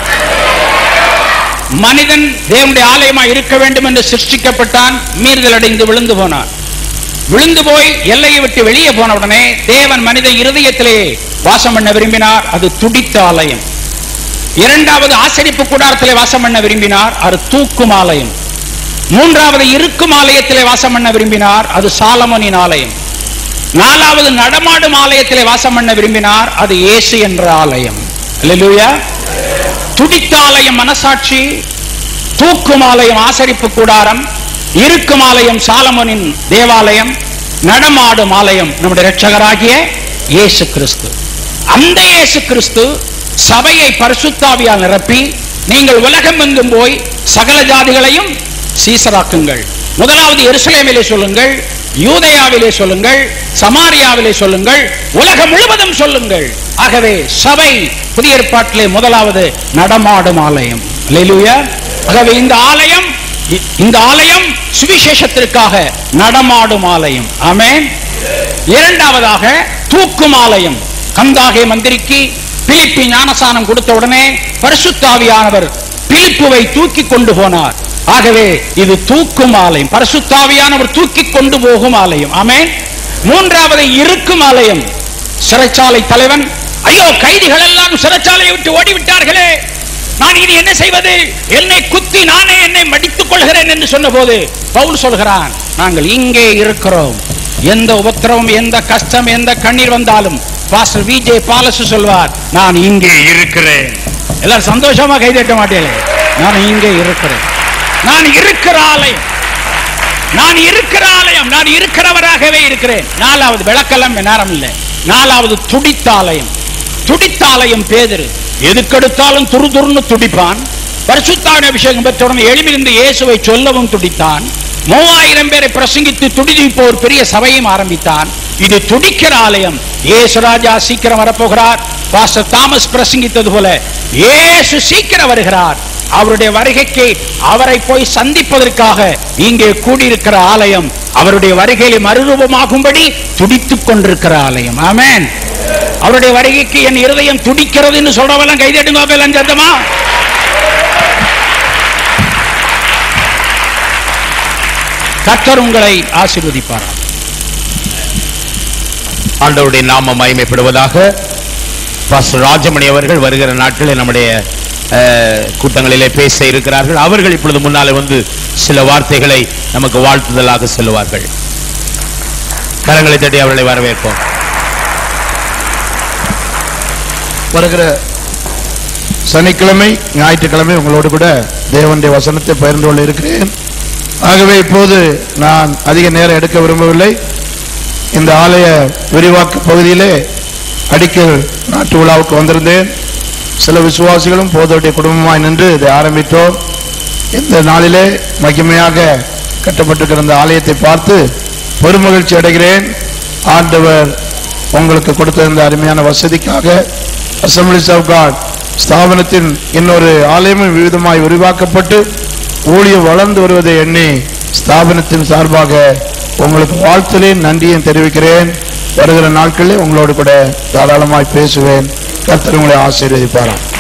R: மனிதன் தேவனுடைய ஆலயமா இருக்க வேண்டும் என்று சிருஷ்டிக்கப்பட்டான் மீறுதல் அடைந்து விழுந்து போனான் விழுந்து போய் எல்லையை விட்டு வெளியே போன உடனே தேவன் மனித இருதயத்திலே வாசம் பண்ண விரும்பினார் அது துடித்த ஆலயம் இரண்டாவது ஆசரிப்பு கூடாரத்திலே வாசம் பண்ண விரும்பினார் அது தூக்கும் ஆலயம் மூன்றாவது இருக்கும் ஆலயத்திலே வாசம் பண்ண விரும்பினார் அது சாலமோனின் ஆலயம் நாலாவது நடமாடும் ஆலயத்திலே வாசம் பண்ண விரும்பினார் அது இயேசு என்ற ஆலயம் அல்லேலூயா துடித்த ஆலயம் மனசாட்சி தூக்கும் ஆலயம் ஆசரிப்பு கூடாரம் இருக்கும் ஆலயம் சாலமோனின் தேவாலயம் நடமாடும் ஆலயம் நம்முடைய இரட்சகராகிய இயேசு கிறிஸ்து அந்த இயேசு கிறிஸ்து சபையை பரிசுத்தாவியால் நிரப்பி நீங்கள் உலகம் எங்கும் போய் சகல ஜாதிகளையும் சீசராக்குங்கள் முதலாவது எருசலேமிலே சொல்லுங்கள் யூதேயாவிலே சொல்லுங்கள் சமாரியாவிலே சொல்லுங்கள் உலகம் முழுவதும் சொல்லுங்கள் ஆகவே சபை புதிய ஏற்பாட்டிலே முதலாவது நடமாடும் ஆலயம் அல்லேலூயா ஆகவே இந்த ஆலயம் இ- இந்த ஆலயம் சுவிசேஷத்திற்காக நடமாடும் ஆலயம் ஆமென் இரண்டாவதாக தூக்கும் ஆலயம் கந்தாகே மந்திரிக்கு பிலிப்பி ஞானசானம் கொடுத்த உடனே பரிசுத்தாவியானவர் பிலிப்புவை தூக்கி கொண்டு போனார் ஆகவே இது தூக்கும் ஆலயம் பரிசுத்தாவியானவர் தூக்கி கொண்டு போகும் ஆலயம் ஆமென் மூன்றாவது இருக்கும் ஆலயம் சிறைச்சாலை தலைவன் ஐயோ கைதிகள் எல்லாம் சிறைச்சாலையை விட்டு ஓடிவிட்டார்களே நான் இனி என்ன செய்வது என்னை குத்தி நானே என்னை மடித்துக் கொள்கிறேன் என்று சொன்னபோது பவுல் சொல்கிறான் நாங்கள் இங்கே இருக்கிறோம் எந்த உபத்திரவம் எந்த கஷ்டம் எந்த கண்ணீர் வந்தாலும் பாஸ்டர் விஜே பாலசு சொல்வார் நான் இங்கே இருக்கிறேன் எல்லாரும் சந்தோஷமா கைதட்ட மாட்டேன் நான் இங்கே இருக்கிறேன் நான் இருக்கிற ஆலயம் நான் இருக்கிற ஆலயம் நான் இருக்கிறவராகவே இருக்கிறேன் நாலாவது விளக்கெல்லாம் நேரம் இல்லை நாலாவது துடித்தாலயம் துடித்தாலயம் பேதரு எதுக்கெடுத்தாலும் துரு துருன்னு துடிப்பான் பரிசுத்தான அபிஷேகம் பெற்றவுடன் எளிமிருந்து இயேசுவை சொல்லவும் துடித்தான் மூவாயிரம் பேரை பிரசங்கித்து துடிதிப்போ ஒரு பெரிய சபையும் ஆரம்பித்தான் இது துடிக்கிற ஆலயம் இயேசு ராஜா சீக்கிரம் வரப்போகிறார் பாஸ்டர் தாமஸ் பிரசங்கித்தது போல இயேசு சீக்கிரம் வருகிறார் அவருடைய வருகைக்கு அவரை போய் சந்திப்பதற்காக இங்கே கூடியிருக்கிற ஆலயம் அவருடைய வருகையில் மறுரூபமாகும்படி துடித்துக் கொண்டிருக்கிற ஆலயம் ஆமென் அவருடைய வருகைக்கு என் இருதயம் துடிக்கிறதுன்னு சொல்றவெல்லாம் கைதட்டுங்க அப்பெல்லாம் சத்தமா கர்த்தர் உங்களை ஆசீர்வதிப்பார்
H: ஆண்டவருடைய நாம மகிமைப்படுவதாக பாஸ்டர் ராஜமணி அவர்கள் வருகிற நாட்களில் நம்முடைய அஹ், கூட்டங்களிலே பேச இருக்கிறார்கள் அவர்கள் இப்பொழுது முன்னாலே வந்து சில வார்த்தைகளை நமக்கு வாழ்த்துதலாக சொல்லுவார்கள் கரங்களை தட்டி அவர்களை வரவேற்போம்
G: வருகிற சனிக்கிழமை ஞாயிற்றுக்கிழமை உங்களோடு கூட தேவனுடைய வசனத்தை பகிர்ந்து கொள்ள இருக்கிறேன் ஆகவே இப்போது நான் அதிக நேரம் எடுக்க விரும்பவில்லை இந்த ஆலய விரிவாக்க பகுதியிலே அடிக்கல் நாட்டு விழாவுக்கு வந்திருந்தேன் சில விசுவாசிகளும் போதோடைய குடும்பமாய் நின்று இதை ஆரம்பித்தோம் இந்த நாளிலே மகிமையாக கட்டப்பட்டிருக்கிற இந்த ஆலயத்தை பார்த்து பெருமகிழ்ச்சி அடைகிறேன் ஆண்டவர் உங்களுக்கு கொடுத்த இந்த அருமையான வசதிக்காக அசம்பிளிஸ் ஆஃப் காட் ஸ்தாபனத்தின் இன்னொரு ஆலயமும் விவிதமாய் விரிவாக்கப்பட்டு ஊழியம் வளர்ந்து வருவதை எண்ணி ஸ்தாபனத்தின் சார்பாக உங்களுக்கு வாழ்த்துலேன் நன்றியும் தெரிவிக்கிறேன் வருகிற நாட்களில் உங்களோடு கூட தாராளமாய் பேசுவேன் கர்த்தர் உங்களை ஆசீர்வதிப்பாராம்